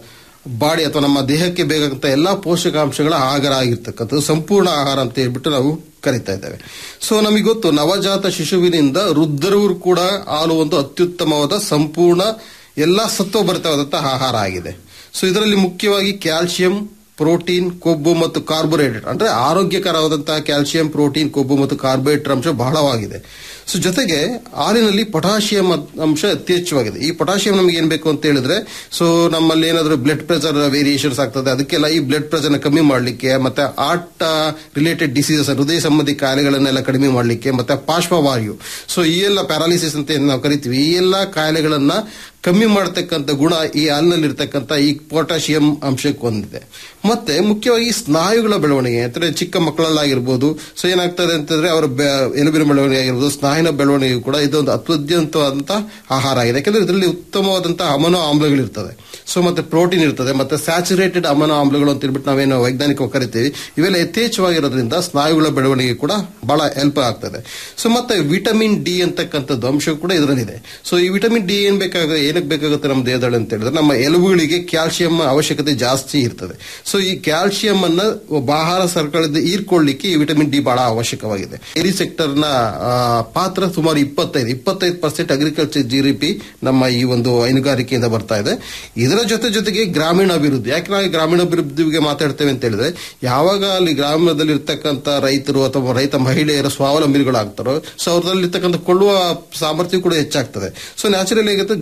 S14: ಬಾಡಿ ಅಥವಾ ನಮ್ಮ ದೇಹಕ್ಕೆ ಬೇಕಾದಂತ ಎಲ್ಲಾ ಪೋಷಕಾಂಶಗಳ ಆಗರ ಆಗಿರ್ತಕ್ಕಂಥದ್ದು ಸಂಪೂರ್ಣ ಆಹಾರ ಅಂತ ಹೇಳ್ಬಿಟ್ಟು ನಾವು ಕರಿತಾ ಇದ್ದೇವೆ ಸೊ ನಮಗೆ ಗೊತ್ತು ನವಜಾತ ಶಿಶುವಿನಿಂದ ವೃದ್ಧರವರು ಕೂಡ ಹಾಲು ಒಂದು ಅತ್ಯುತ್ತಮವಾದ ಸಂಪೂರ್ಣ ಎಲ್ಲಾ ಸತ್ವಭರಿತವಾದಂತಹ ಆಹಾರ ಆಗಿದೆ ಸೊ ಇದರಲ್ಲಿ ಮುಖ್ಯವಾಗಿ ಕ್ಯಾಲ್ಸಿಯಂ ಪ್ರೋಟೀನ್ ಕೊಬ್ಬು ಮತ್ತು ಕಾರ್ಬೋಹೈಡ್ರೇಟ್ ಅಂದ್ರೆ ಆರೋಗ್ಯಕರವಾದಂತಹ ಕ್ಯಾಲ್ಸಿಯಂ ಪ್ರೋಟೀನ್ ಕೊಬ್ಬು ಮತ್ತು ಕಾರ್ಬೋಹೈಡ್ರೇಟ್ ಅಂಶ ಬಹಳವಾಗಿದೆ ಸೊ ಜೊತೆಗೆ ಹಾಲಿನಲ್ಲಿ ಪೊಟಾಷಿಯಂ ಅಂಶ ಅತಿ ಹೆಚ್ಚವಾಗಿದೆ ಈ ಪೊಟಾಷಿಯಂ ನಮಗೆ ಏನ್ ಬೇಕು ಅಂತ ಹೇಳಿದ್ರೆ ಸೊ ನಮ್ಮಲ್ಲಿ ಏನಾದರೂ ಬ್ಲಡ್ ಪ್ರೆಷರ್ ವೇರಿಯೇಷನ್ಸ್ ಆಗ್ತದೆ ಅದಕ್ಕೆಲ್ಲ ಈ ಬ್ಲಡ್ ಪ್ರೆಷರ್ನ ಕಮ್ಮಿ ಮಾಡಲಿಕ್ಕೆ ಮತ್ತೆ ಹಾರ್ಟ್ ರಿಲೇಟೆಡ್ ಡಿಸೀಸಸ್ ಹೃದಯ ಸಂಬಂಧಿ ಕಾಯಿಲೆಗಳನ್ನೆಲ್ಲ ಕಡಿಮೆ ಮಾಡಲಿಕ್ಕೆ ಮತ್ತೆ ಪಾರ್ಶ್ವವಾಯು ಸೊ ಈ ಎಲ್ಲ ಪ್ಯಾರಾಲಿಸಿಸ್ ಅಂತ ಏನ್ ನಾವು ಕರಿತೀವಿ ಈ ಎಲ್ಲ ಕಾಯಿಲೆಗಳನ್ನ ಕಮ್ಮಿ ಮಾಡತಕ್ಕಂಥ ಗುಣ ಈ ಹಾಲಿನಲ್ಲಿ ಇರ್ತಕ್ಕಂಥ ಈ ಪೊಟ್ಯಾಷಿಯಂ ಅಂಶಕ್ಕೆ ಹೊಂದಿದೆ ಮತ್ತೆ ಮುಖ್ಯವಾಗಿ ಸ್ನಾಯುಗಳ ಬೆಳವಣಿಗೆ ಅಂದ್ರೆ ಚಿಕ್ಕ ಮಕ್ಕಳಲ್ಲಾಗಿರ್ಬೋದು ಸೊ ಏನಾಗ್ತದೆ ಅಂತಂದ್ರೆ ಅವರ ಬೆ- ಎಲುಬಿನ ಬೆಳವಣಿಗೆ ಆಗಿರ್ಬೋದು ಸ್ನಾಯುನ ಬೆಳವಣಿಗೆ ಕೂಡ ಇದೊಂದು ಅತ್ಯದ್ಭುತವಾದಂತಹ ಆಹಾರ ಆಗಿದೆ ಯಾಕಂದ್ರೆ ಇದರಲ್ಲಿ ಉತ್ತಮವಾದಂತಹ ಅಮನೋ ಆಮ್ಲಗಳಿರ್ತದೆ ಸೊ ಮತ್ತೆ ಪ್ರೋಟೀನ್ ಇರ್ತದೆ ಮತ್ತೆ ಸ್ಯಾಚುರೇಟೆಡ್ ಅಮನೋ ಆಮ್ಲಗಳು ಅಂತ ಹೇಳ್ಬಿಟ್ಟು ನಾವೇನು ವೈಜ್ಞಾನಿಕವಾಗಿ ಕರಿತೀವಿ ಇವೆಲ್ಲ ಯಥೇಚ್ಛವಾಗಿರೋದ್ರಿಂದ ಸ್ನಾಯುಗಳ ಬೆಳವಣಿಗೆ ಕೂಡ ಬಹಳ ಹೆಲ್ಪ್ ಆಗ್ತದೆ ಸೊ ಮತ್ತೆ ವಿಟಮಿನ್ ಡಿ ಅಂತಕ್ಕಂಥದ್ದು ಅಂಶ ಕೂಡ ಇದರಲ್ಲಿದೆ ಸೊ ಈ ವಿಟಮಿನ್ ಡಿ ಏನ್ ಬೇಕಾಗುತ್ತೆ ಏನಕ್ಕೆ ಬೇಕಾಗುತ್ತೆ ನಮ್ಮ ದೇಹದಲ್ಲಿ ಅಂತ ಹೇಳಿದ್ರೆ ನಮ್ಮ ಎಲುಬುಗಳಿಗೆ ಕ್ಯಾಲ್ಸಿಯಂ ಅವಶ್ಯಕತೆ ಜಾಸ್ತಿ ಇರ್ತದೆ ಸೊ ಈ ಕ್ಯಾಲ್ಸಿಯಂ ಅನ್ನ ಒಬ್ಬ ಆಹಾರ ಸರ್ಕಾರದಿಂದ ಹೀರ್ಕೊಳ್ಳಿಕ್ಕೆ ಈ ವಿಟಮಿನ್ ಡಿ ಬಹಳ ಅವಶ್ಯಕವಾಗಿದೆ ಡೈರಿ ಸೆಕ್ಟರ್ ನ ಆ, ಪಾತ್ರ ಸುಮಾರು ಇಪ್ಪತ್ತೈದು ಇಪ್ಪತ್ತೈದು ಪರ್ಸೆಂಟ್ ಅಗ್ರಿಕಲ್ಚರ್ ಜಿ ಪಿ ನಮ್ಮ ಈ ಒಂದು ಹೈನುಗಾರಿಕೆಯಿಂದ ಬರ್ತಾ ಇದೆ ಇದರ ಜೊತೆ ಜೊತೆಗೆ ಗ್ರಾಮೀಣ ಅಭಿವೃದ್ಧಿ ಯಾಕೆ ನಾವು ಈ ಗ್ರಾಮೀಣ ಅಭಿವೃದ್ಧಿಗೆ ಮಾತಾಡ್ತೇವೆ ಅಂತ ಹೇಳಿದ್ರೆ ಯಾವಾಗ ಅಲ್ಲಿ ಗ್ರಾಮದಲ್ಲಿ ಇರ್ತಕ್ಕಂಥ ರೈತರು ಅಥವಾ ರೈತ ಮಹಿಳೆಯರ ಸ್ವಾವಲಂಬಿಗಳಾಗ್ತಾರೋ ಸೊ ಅವರಲ್ಲಿ ಇರ್ತಕ್ಕಂಥ ಕೊಳ್ಳುವ ಸಾಮರ್ಥ್ಯ ಕೂಡ ಹೆಚ್ಚಾಗ್ತದೆ ಸೊ ನ್ಯಾಚುರಲ್ ಆಗುತ್ತೆ ಗ್ರಾಮದ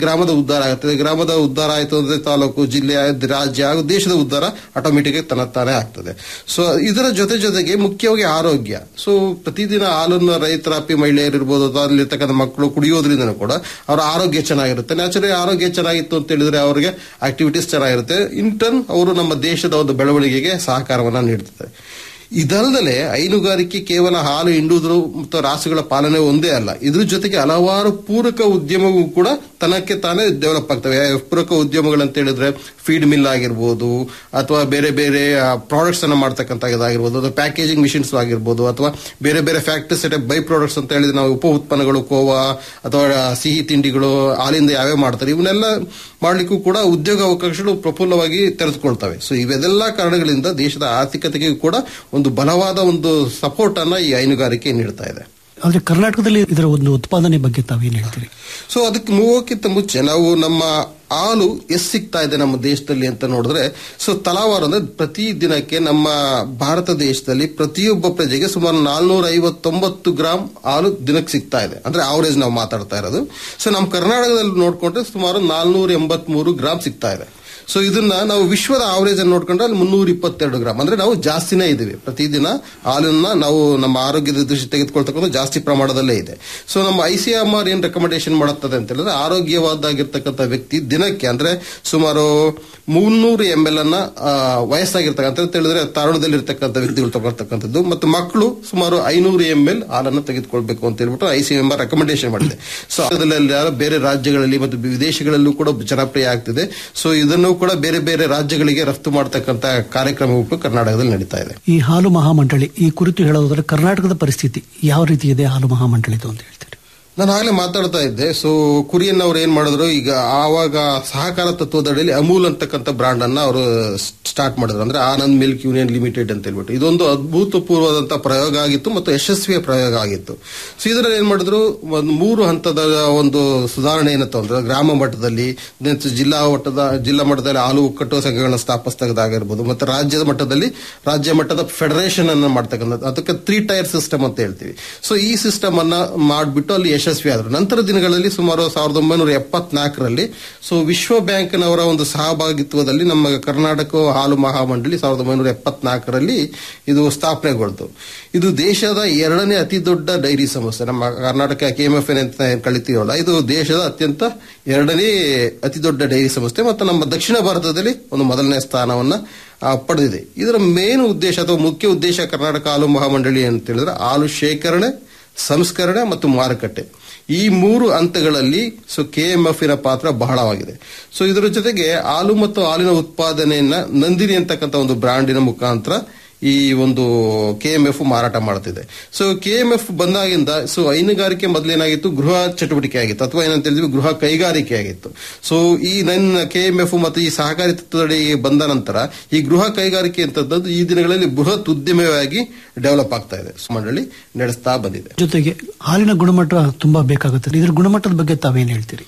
S14: ಉದ್ಧಾರ ಆಗುತ್ತದೆ ಗ್ರಾಮದ ಉದ್ಧಾರ ಆಯಿತು ಅಂದ್ರೆ ತಾಲೂಕು ಜಿಲ್ಲೆ ರಾಜ್ಯ ಹಾಗೂ ದೇಶದ ಉದ್ಧಾರ ಆಟೋಮೆಟಿಕ್ ತನ್ನ ತಾನೇ ಆಗ್ತದೆ ಸೊ ಇದರ ಜೊತೆ ಜೊತೆಗೆ ಮುಖ್ಯವಾಗಿ ಆರೋಗ್ಯ ಸೊ ಪ್ರತಿದಿನ ಹಾಲನ್ನು ರೈತರಾಪಿ ಮಹಿಳೆಯರಿರ್ಬೋದು ಅಥವಾ ಅಲ್ಲಿರ್ತಕ್ಕಂಥ ಮಕ್ಕಳು ಕುಡಿಯೋದ್ರಿಂದ ಕೂಡ ಅವರ ಆರೋಗ್ಯ ಚೆನ್ನಾಗಿರುತ್ತೆ ನ್ಯಾಚುರಲಿ ಆರೋಗ್ಯ ಚೆನ್ನಾಗಿತ್ತು ಅಂತ ಹೇಳಿದ್ರೆ ಅವರಿಗೆ ಆಕ್ಟಿವಿಟೀಸ್ ಚೆನ್ನಾಗಿರುತ್ತೆ ಇನ್ ಟರ್ನ್ ಅವರು ನಮ್ಮ ದೇಶದ ಒಂದು ಬೆಳವಣಿಗೆಗೆ ಸಹಕಾರವನ್ನ ನೀಡುತ್ತದೆ ಇದಲ್ಲದೆ ಹೈನುಗಾರಿಕೆ ಕೇವಲ ಹಾಲು ಹಿಂಡುವುದು ಮತ್ತು ರಾಸುಗಳ ಪಾಲನೆ ಒಂದೇ ಅಲ್ಲ ಇದ್ರ ಜೊತೆಗೆ ಹಲವಾರು ಪೂರಕ ಉದ್ಯಮವೂ ಕೂಡ ತನಕ್ಕೆ ತಾನೇ ಡೆವಲಪ್ ಆಗ್ತವೆ ಪೂರಕ ಉದ್ಯಮಗಳಂತ ಹೇಳಿದ್ರೆ ಫೀಡ್ ಮಿಲ್ ಆಗಿರ್ಬೋದು ಅಥವಾ ಬೇರೆ ಬೇರೆ ಪ್ರಾಡಕ್ಟ್ಸ್ ಅನ್ನ ಮಾಡ್ತಕ್ಕಂಥದ್ದಾಗಿರ್ಬೋದು ಅಥವಾ ಪ್ಯಾಕೇಜಿಂಗ್ ಮಿಷಿನ್ಸ್ ಆಗಿರ್ಬೋದು ಅಥವಾ ಬೇರೆ ಬೇರೆ ಫ್ಯಾಕ್ಟರಿ ಸೆಟಪ್ ಬೈ ಪ್ರಾಡಕ್ಟ್ಸ್ ಅಂತ ಹೇಳಿದ್ರೆ ನಾವು ಉಪ ಉತ್ಪನ್ನಗಳು ಕೋವಾ ಅಥವಾ ಸಿಹಿ ತಿಂಡಿಗಳು ಹಾಲಿಂದ ಯಾವ್ಯಾವ ಮಾಡ್ತಾರೆ ಇವನ್ನೆಲ್ಲ ಮಾಡ್ಲಿಕ್ಕೂ ಕೂಡ ಉದ್ಯೋಗ ಅವಕಾಶಗಳು ಪ್ರಫುಲ್ಲವಾಗಿ ತೆರೆದುಕೊಳ್ತವೆ ಸೊ ಇವೆಲ್ಲ ಕಾರಣಗಳಿಂದ ದೇಶದ ಆರ್ಥಿಕತೆಗೆ ಕೂಡ ಒಂದು ಬಲವಾದ ಒಂದು ಸಪೋರ್ಟ್ ಅನ್ನ ಈ ಹೈನುಗಾರಿಕೆ ನೀಡ್ತಾ ಇದೆ
S3: ಆದ್ರೆ ಕರ್ನಾಟಕದಲ್ಲಿ ಇದರ ಒಂದು ಉತ್ಪಾದನೆ ಬಗ್ಗೆ ತಾವೇನ್ ಹೇಳ್ತೀರಿ
S14: ಸೊ ಅದಕ್ಕೆ ಮೂವಕ್ಕಿಂತ ಮುಂಚೆ ನಾವು ನಮ್ಮ ಹಾಲು ಎಷ್ಟು ಸಿಗ್ತಾ ಇದೆ ನಮ್ಮ ದೇಶದಲ್ಲಿ ಅಂತ ನೋಡಿದ್ರೆ ಸೊ ತಲಾವಾರು ಅಂದ್ರೆ ಪ್ರತಿ ದಿನಕ್ಕೆ ನಮ್ಮ ಭಾರತ ದೇಶದಲ್ಲಿ ಪ್ರತಿಯೊಬ್ಬ ಪ್ರಜೆಗೆ ಸುಮಾರು ನಾಲ್ನೂರ ಐವತ್ತೊಂಬತ್ತು ಗ್ರಾಮ್ ಹಾಲು ದಿನಕ್ಕೆ ಸಿಗ್ತಾ ಇದೆ ಅಂದ್ರೆ ಅವರೇಜ್ ನಾವು ಮಾತಾಡ್ತಾ ಇರೋದು ಸೊ ನಮ್ಮ ಕರ್ನಾಟಕದಲ್ಲಿ ನೋಡ್ಕೊಂಡ್ರೆ ಸುಮಾರು ನಾಲ್ನೂರ ಎಂಬತ್ಮೂರು ಗ್ರಾಮ್ ಸಿಗ್ತಾ ಇದೆ ಸೊ ಇದನ್ನ ನಾವು ವಿಶ್ವದ ಆವರೇಜ್ ಅನ್ನು ನೋಡ್ಕೊಂಡ್ರೆ ಅಲ್ಲಿ ಮುನ್ನೂರ ಇಪ್ಪತ್ತೆರಡು ಗ್ರಾಮ್ ಅಂದ್ರೆ ನಾವು ಜಾಸ್ತಿನೇ ಇದ್ದೀವಿ ಪ್ರತಿದಿನ ಹಾಲನ್ನ ನಾವು ನಮ್ಮ ಆರೋಗ್ಯದ ದೃಷ್ಟಿ ತೆಗೆದುಕೊಳ್ತಕ್ಕಂಥ ಜಾಸ್ತಿ ಪ್ರಮಾಣದಲ್ಲೇ ಇದೆ ಸೊ ನಮ್ಮ ಐ ಸಿ ಎಂ ಆರ್ ಏನ್ ರೆಕಮೆಂಡೇಶನ್ ಮಾಡುತ್ತದೆ ಅಂತ ಹೇಳಿದ್ರೆ ಆರೋಗ್ಯವಾದಾಗಿರ್ತಕ್ಕಂಥ ವ್ಯಕ್ತಿ ದಿನಕ್ಕೆ ಅಂದ್ರೆ ಸುಮಾರು ಮುನ್ನೂರು ಎಂ ಎಲ್ ಅನ್ನ ಆ, ವಯಸ್ಸಾಗಿರ್ತಕ್ಕಂಥ ಅಂತ ಹೇಳಿದ್ರೆ ತಾರುಣದಲ್ಲಿ ಇರ್ತಕ್ಕಂಥ ವ್ಯಕ್ತಿಗಳು ತಗೊಳ್ತಕ್ಕಂಥದ್ದು ಮತ್ತು ಮಕ್ಕಳು ಸುಮಾರು ಐನೂರು ಎಂ ಎಲ್ ಹಾಲನ್ನು ತೆಗೆದುಕೊಳ್ಬೇಕು ಅಂತ ಹೇಳ್ಬಿಟ್ಟು I C M R recommendation ಮಾಡಿದೆ ಸೊ ಅದರಲ್ಲಿ ಬೇರೆ ರಾಜ್ಯಗಳಲ್ಲಿ ಮತ್ತು ವಿದೇಶಗಳಲ್ಲೂ ಕೂಡ ಜನಪ್ರಿಯ ಆಗ್ತಿದೆ ಸೊ ಇದನ್ನು ಕೂಡ ಬೇರೆ ಬೇರೆ ರಾಜ್ಯಗಳಿಗೆ ರಫ್ತು ಮಾಡತಕ್ಕಂತ ಕಾರ್ಯಕ್ರಮಗಳು ಕೂಡ ಕರ್ನಾಟಕದಲ್ಲಿ ನಡೀತಾ ಇದೆ
S3: ಈ ಹಾಲು ಮಹಾಮಂಡಳಿ ಈ ಕುರಿತು ಹೇಳೋದಾದ್ರೆ ಕರ್ನಾಟಕದ ಪರಿಸ್ಥಿತಿ ಯಾವ ರೀತಿ ಇದೆ ಹಾಲು ಮಹಾಮಂಡಳಿದು ಅಂತ ಹೇಳ್ತೀರಿ
S14: ನಾನು ಆಗಲೇ ಮಾತಾಡ್ತಾ ಇದ್ದೆ ಸೊ ಕುರಿಯನ್ ಅವ್ರು ಏನ್ ಮಾಡಿದ್ರು ಈಗ ಆವಾಗ ಸಹಕಾರ ತತ್ವದಡಿಯಲ್ಲಿ ಅಮೂಲ್ ಅಂತಕ್ಕಂಥ ಬ್ರಾಂಡ್ ಅನ್ನ ಅವರು ಸ್ಟಾರ್ಟ್ ಮಾಡಿದ್ರು ಅಂದ್ರೆ ಆನಂದ್ ಮಿಲ್ಕ್ ಯೂನಿಯನ್ ಲಿಮಿಟೆಡ್ ಅಂತ ಹೇಳ್ಬಿಟ್ಟು ಇದೊಂದು ಅದ್ಭುತಪೂರ್ವದಂತ ಪ್ರಯೋಗ ಆಗಿತ್ತು ಮತ್ತು ಯಶಸ್ವಿಯ ಪ್ರಯೋಗ ಆಗಿತ್ತು ಸೊ ಇದರಲ್ಲಿ ಏನ್ ಮಾಡಿದ್ರು ಒಂದು ಮೂರು ಹಂತದ ಒಂದು ಸುಧಾರಣೆ ಏನಂತ ಅಂದ್ರೆ ಗ್ರಾಮ ಮಟ್ಟದಲ್ಲಿ ನೆಕ್ಸ್ಟ್ ಜಿಲ್ಲಾ ಮಟ್ಟದ ಜಿಲ್ಲಾ ಮಟ್ಟದಲ್ಲಿ ಹಾಲು ಕಟ್ಟುವ ಸಂಘಗಳನ್ನ ಸ್ಥಾಪಿಸ್ತಕ್ಕದಾಗಿರ್ಬೋದು ಮತ್ತೆ ರಾಜ್ಯದ ಮಟ್ಟದಲ್ಲಿ ರಾಜ್ಯ ಮಟ್ಟದ ಫೆಡರೇಷನ್ ಅನ್ನ ಮಾಡ್ತಕ್ಕಂಥದ್ದು ಅದಕ್ಕೆ ತ್ರೀ ಟೈರ್ ಸಿಸ್ಟಮ್ ಅಂತ ಹೇಳ್ತೀವಿ ಸೊ ಈ ಸಿಸ್ಟಮ್ ಅನ್ನ ಮಾಡಿಬಿಟ್ಟು ಅಲ್ಲಿ ಯಶಸ್ವಿ ಆದರು ನಂತರ ದಿನಗಳಲ್ಲಿ ಸುಮಾರು ಸಾವಿರದ ಒಂಬೈನೂರ ಎಪ್ಪತ್ನಾಲ್ಕರಲ್ಲಿ ಸೊ ವಿಶ್ವ ಬ್ಯಾಂಕ್ನವರ ಒಂದು ಸಹಭಾಗಿತ್ವದಲ್ಲಿ ನಮ್ಮ ಕರ್ನಾಟಕ ಹಾಲು ಮಹಾಮಂಡಳಿ ಸಾವಿರದ ಒಂಬೈನೂರ ಎಪ್ಪತ್ನಾಲ್ಕರಲ್ಲಿ ಇದು ಸ್ಥಾಪನೆಗೊಳ್ತು ಇದು ದೇಶದ ಎರಡನೇ ಅತಿ ದೊಡ್ಡ ಡೈರಿ ಸಂಸ್ಥೆ ನಮ್ಮ ಕರ್ನಾಟಕ ಕೆ ಎಂ ಎಫ್ ಎನ್ ಅಂತ ಏನ್ ಕಳಿತೀವಲ್ಲ ಇದು ದೇಶದ ಅತ್ಯಂತ ಎರಡನೇ ಅತಿ ದೊಡ್ಡ ಡೈರಿ ಸಂಸ್ಥೆ ಮತ್ತು ನಮ್ಮ ದಕ್ಷಿಣ ಭಾರತದಲ್ಲಿ ಒಂದು ಮೊದಲನೇ ಸ್ಥಾನವನ್ನ ಆ, ಪಡೆದಿದೆ ಇದರ ಮೇನ್ ಉದ್ದೇಶ ಅಥವಾ ಮುಖ್ಯ ಉದ್ದೇಶ ಕರ್ನಾಟಕ ಹಾಲು ಮಹಾಮಂಡಳಿ ಅಂತ ಹೇಳಿದ್ರೆ ಹಾಲು ಶೇಖರಣೆ ಸಂಸ್ಕರಣೆ ಮತ್ತು ಮಾರುಕಟ್ಟೆ ಈ ಮೂರು ಹಂತಗಳಲ್ಲಿ ಸೊ ಕೆ ಎಂ ಎಫ್ ನ ಪಾತ್ರ ಬಹಳವಾಗಿದೆ ಸೊ ಇದರ ಜೊತೆಗೆ ಹಾಲು ಮತ್ತು ಹಾಲಿನ ಉತ್ಪಾದನೆಯನ್ನ ನಂದಿನಿ ಅಂತಕ್ಕಂಥ ಒಂದು ಬ್ರಾಂಡಿನ ಮುಖಾಂತರ ಈ ಒಂದು ಕೆ ಎಂ ಎಫ್ ಮಾರಾಟ ಮಾಡ್ತಿದೆ ಸೊ ಕೆ ಎಂ ಎಫ್ ಬಂದಾಗಿಂದ ಸೊ ಹೈನುಗಾರಿಕೆ ಮೊದಲೇನಾಗಿತ್ತು ಗೃಹ ಚಟುವಟಿಕೆ ಆಗಿತ್ತು ಅಥವಾ ಏನಂತ ಹೇಳಿದ್ವಿ ಗೃಹ ಕೈಗಾರಿಕೆ ಆಗಿತ್ತು ಸೊ ಈ ನನ್ನ ಕೆ ಎಂ ಎಫ್ ಮತ್ತು ಈ ಸಹಕಾರಿ ತತ್ವದಡಿ ಬಂದ ನಂತರ ಈ ಗೃಹ ಕೈಗಾರಿಕೆ ಅಂತದ್ದು ಈ ದಿನಗಳಲ್ಲಿ ಬೃಹತ್ ಉದ್ಯಮವಾಗಿ ಡೆವಲಪ್ ಆಗ್ತಾ ಇದೆ ಸೊ ಮಂಡಳಿ ನಡೆಸ್ತಾ ಬಂದಿದೆ
S3: ಜೊತೆಗೆ ಹಾಲಿನ ಗುಣಮಟ್ಟ ತುಂಬಾ ಬೇಕಾಗುತ್ತೆ ಇದ್ರ ಗುಣಮಟ್ಟದ ಬಗ್ಗೆ ತಾವೇನ್ ಹೇಳ್ತೀರಿ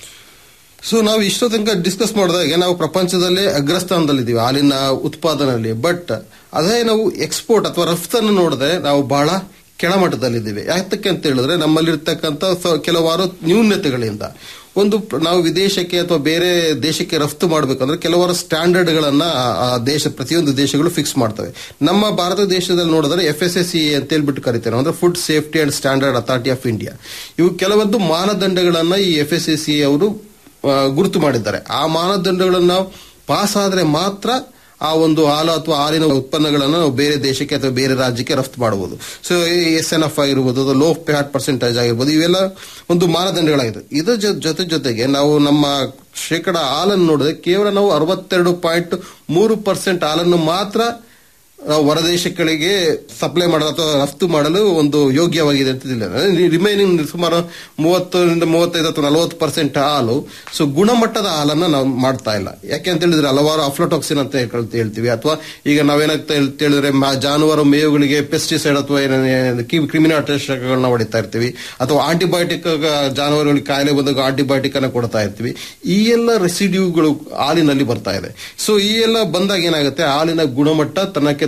S14: ಸೊ ನಾವು ಇಷ್ಟೋ ತನಕ ಡಿಸ್ಕಸ್ ಮಾಡಿದಾಗ ನಾವು ಪ್ರಪಂಚದಲ್ಲೇ ಅಗ್ರಸ್ಥಾನದಲ್ಲಿದ್ದೀವಿ ಹಾಲಿನ ಉತ್ಪಾದನೆಯಲ್ಲಿ ಬಟ್ ಅದೇ ನಾವು ಎಕ್ಸ್ಪೋರ್ಟ್ ಅಥವಾ ರಫ್ತನ್ನು ನೋಡಿದ್ರೆ ನಾವು ಬಹಳ ಕೆಳಮಟ್ಟದಲ್ಲಿದ್ದೀವಿ ಯಾತಕ್ಕೆ ಅಂತ ಹೇಳಿದ್ರೆ ನಮ್ಮಲ್ಲಿರ್ತಕ್ಕಂಥ ಸ- ಕೆಲವಾರು ನ್ಯೂನ್ಯತೆಗಳಿಂದ ಒಂದು ಪ್ರ- ನಾವು ವಿದೇಶಕ್ಕೆ ಅಥವಾ ಬೇರೆ ದೇಶಕ್ಕೆ ರಫ್ತು ಮಾಡಬೇಕಂದ್ರೆ ಕೆಲವಾರು ಸ್ಟ್ಯಾಂಡರ್ಡ್ಗಳನ್ನ ಆ- ಆ ದೇಶ ಪ್ರತಿಯೊಂದು ದೇಶಗಳು ಫಿಕ್ಸ್ ಮಾಡ್ತವೆ ನಮ್ಮ ಭಾರತ ದೇಶದಲ್ಲಿ ನೋಡಿದ್ರೆ ಎಫ್ ಎಸ್ ಎಸ್ ಸಿ ಅಂತ ಹೇಳ್ಬಿಟ್ಟು ಕರಿತೇವೆ ಅಂದ್ರೆ food safety and standard authority of India ಇವು ಕೆಲವೊಂದು ಮಾನದಂಡಗಳನ್ನ ಈ ಎಫ್ ಎಸ್ ಎಸ್ ಸಿ ಅವರು ಆ, ಗುರುತು ಮಾಡಿದ್ದಾರೆ ಆ ಮಾನದಂಡಗಳನ್ನು ಪಾಸ್ ಆದ್ರೆ ಮಾತ್ರ ಆ ಒಂದು ಹಾಲು ಅಥವಾ ಹಾಲಿನ ಉತ್ಪನ್ನಗಳನ್ನು ನಾವು ಬೇರೆ ದೇಶಕ್ಕೆ ಅಥವಾ ಬೇರೆ ರಾಜ್ಯಕ್ಕೆ ರಫ್ತು ಮಾಡಬಹುದು ಸೊ ಎಸ್ ಎನ್ ಎಫ್ ಆಗಿರ್ಬೋದು ಲೋ ಫ್ಯಾಟ್ ಪರ್ಸೆಂಟೇಜ್ ಆಗಿರ್ಬೋದು ಇವೆಲ್ಲ ಒಂದು ಮಾನದಂಡಗಳಾಗಿದೆ ಇದರ ಜೊ- ಜೊತೆ ಜೊತೆಗೆ ನಾವು ನಮ್ಮ ಶೇಕಡ ಹಾಲನ್ನು ನೋಡಿದ್ರೆ ಕೇವಲ ನಾವು ಅರವತ್ತೆರಡು ಪಾಯಿಂಟ್ ಮೂರು ಪರ್ಸೆಂಟ್ ಹಾಲನ್ನು ಮಾತ್ರ ನಾವು ಹೊರದೇಶಗಳಿಗೆ ಸಪ್ಲೈ ಮಾಡಲು ಅಥವಾ ರಫ್ತು ಮಾಡಲು ಒಂದು ಯೋಗ್ಯವಾಗಿದೆ ಅಂತ ರಿಮೈನಿಂಗ್ ಸುಮಾರು ಮೂವತ್ತರಿಂದ ಮೂವತ್ತೈದು ಅಥವಾ ನಲವತ್ತು ಪರ್ಸೆಂಟ್ ಹಾಲು ಸೊ ಗುಣಮಟ್ಟದ ಹಾಲನ್ನ ನಾವು ಮಾಡ್ತಾ ಇಲ್ಲ ಯಾಕೆ ಅಂತ ಹೇಳಿದ್ರೆ ಹಲವಾರು ಅಫ್ಲೋಟಾಕ್ಸಿನ್ ಅಂತ ಹೇಳ್ಕೊಳ್ತ- ಹೇಳ್ತೀವಿ ಅಥವಾ ಈಗ ನಾವೇನಾಗ್ತಾ ಹೇಳ್- ಹೇಳಿದ್ರೆ ಮಾ- ಜಾನುವಾರು ಮೇವುಗಳಿಗೆ ಪೆಸ್ಟಿಸೈಡ್ ಅಥವಾ ಕ್ರಿಮಿನಾಟಗಳನ್ನ ಹೊಡಿತಾ ಇರ್ತೀವಿ ಅಥವಾ ಆಂಟಿಬಯೋಟಿಕ್ ಜಾನುವಾರುಗಳಿಗೆ ಕಾಯಿಲೆ ಬಂದಾಗ ಆಂಟಿಬಯೋಟಿಕ್ ಅನ್ನ ಕೊಡ್ತಾ ಇರ್ತೀವಿ ಈ ಎಲ್ಲ ರೆಸಿಡ್ಯೂಗಳು ಹಾಲಿನಲ್ಲಿ ಬರ್ತಾ ಇದೆ ಸೊ ಈ ಎಲ್ಲ ಬಂದಾಗ ಏನಾಗುತ್ತೆ ಹಾಲಿನ ಗುಣಮಟ್ಟ ತನ್ನಕ್ಕೆ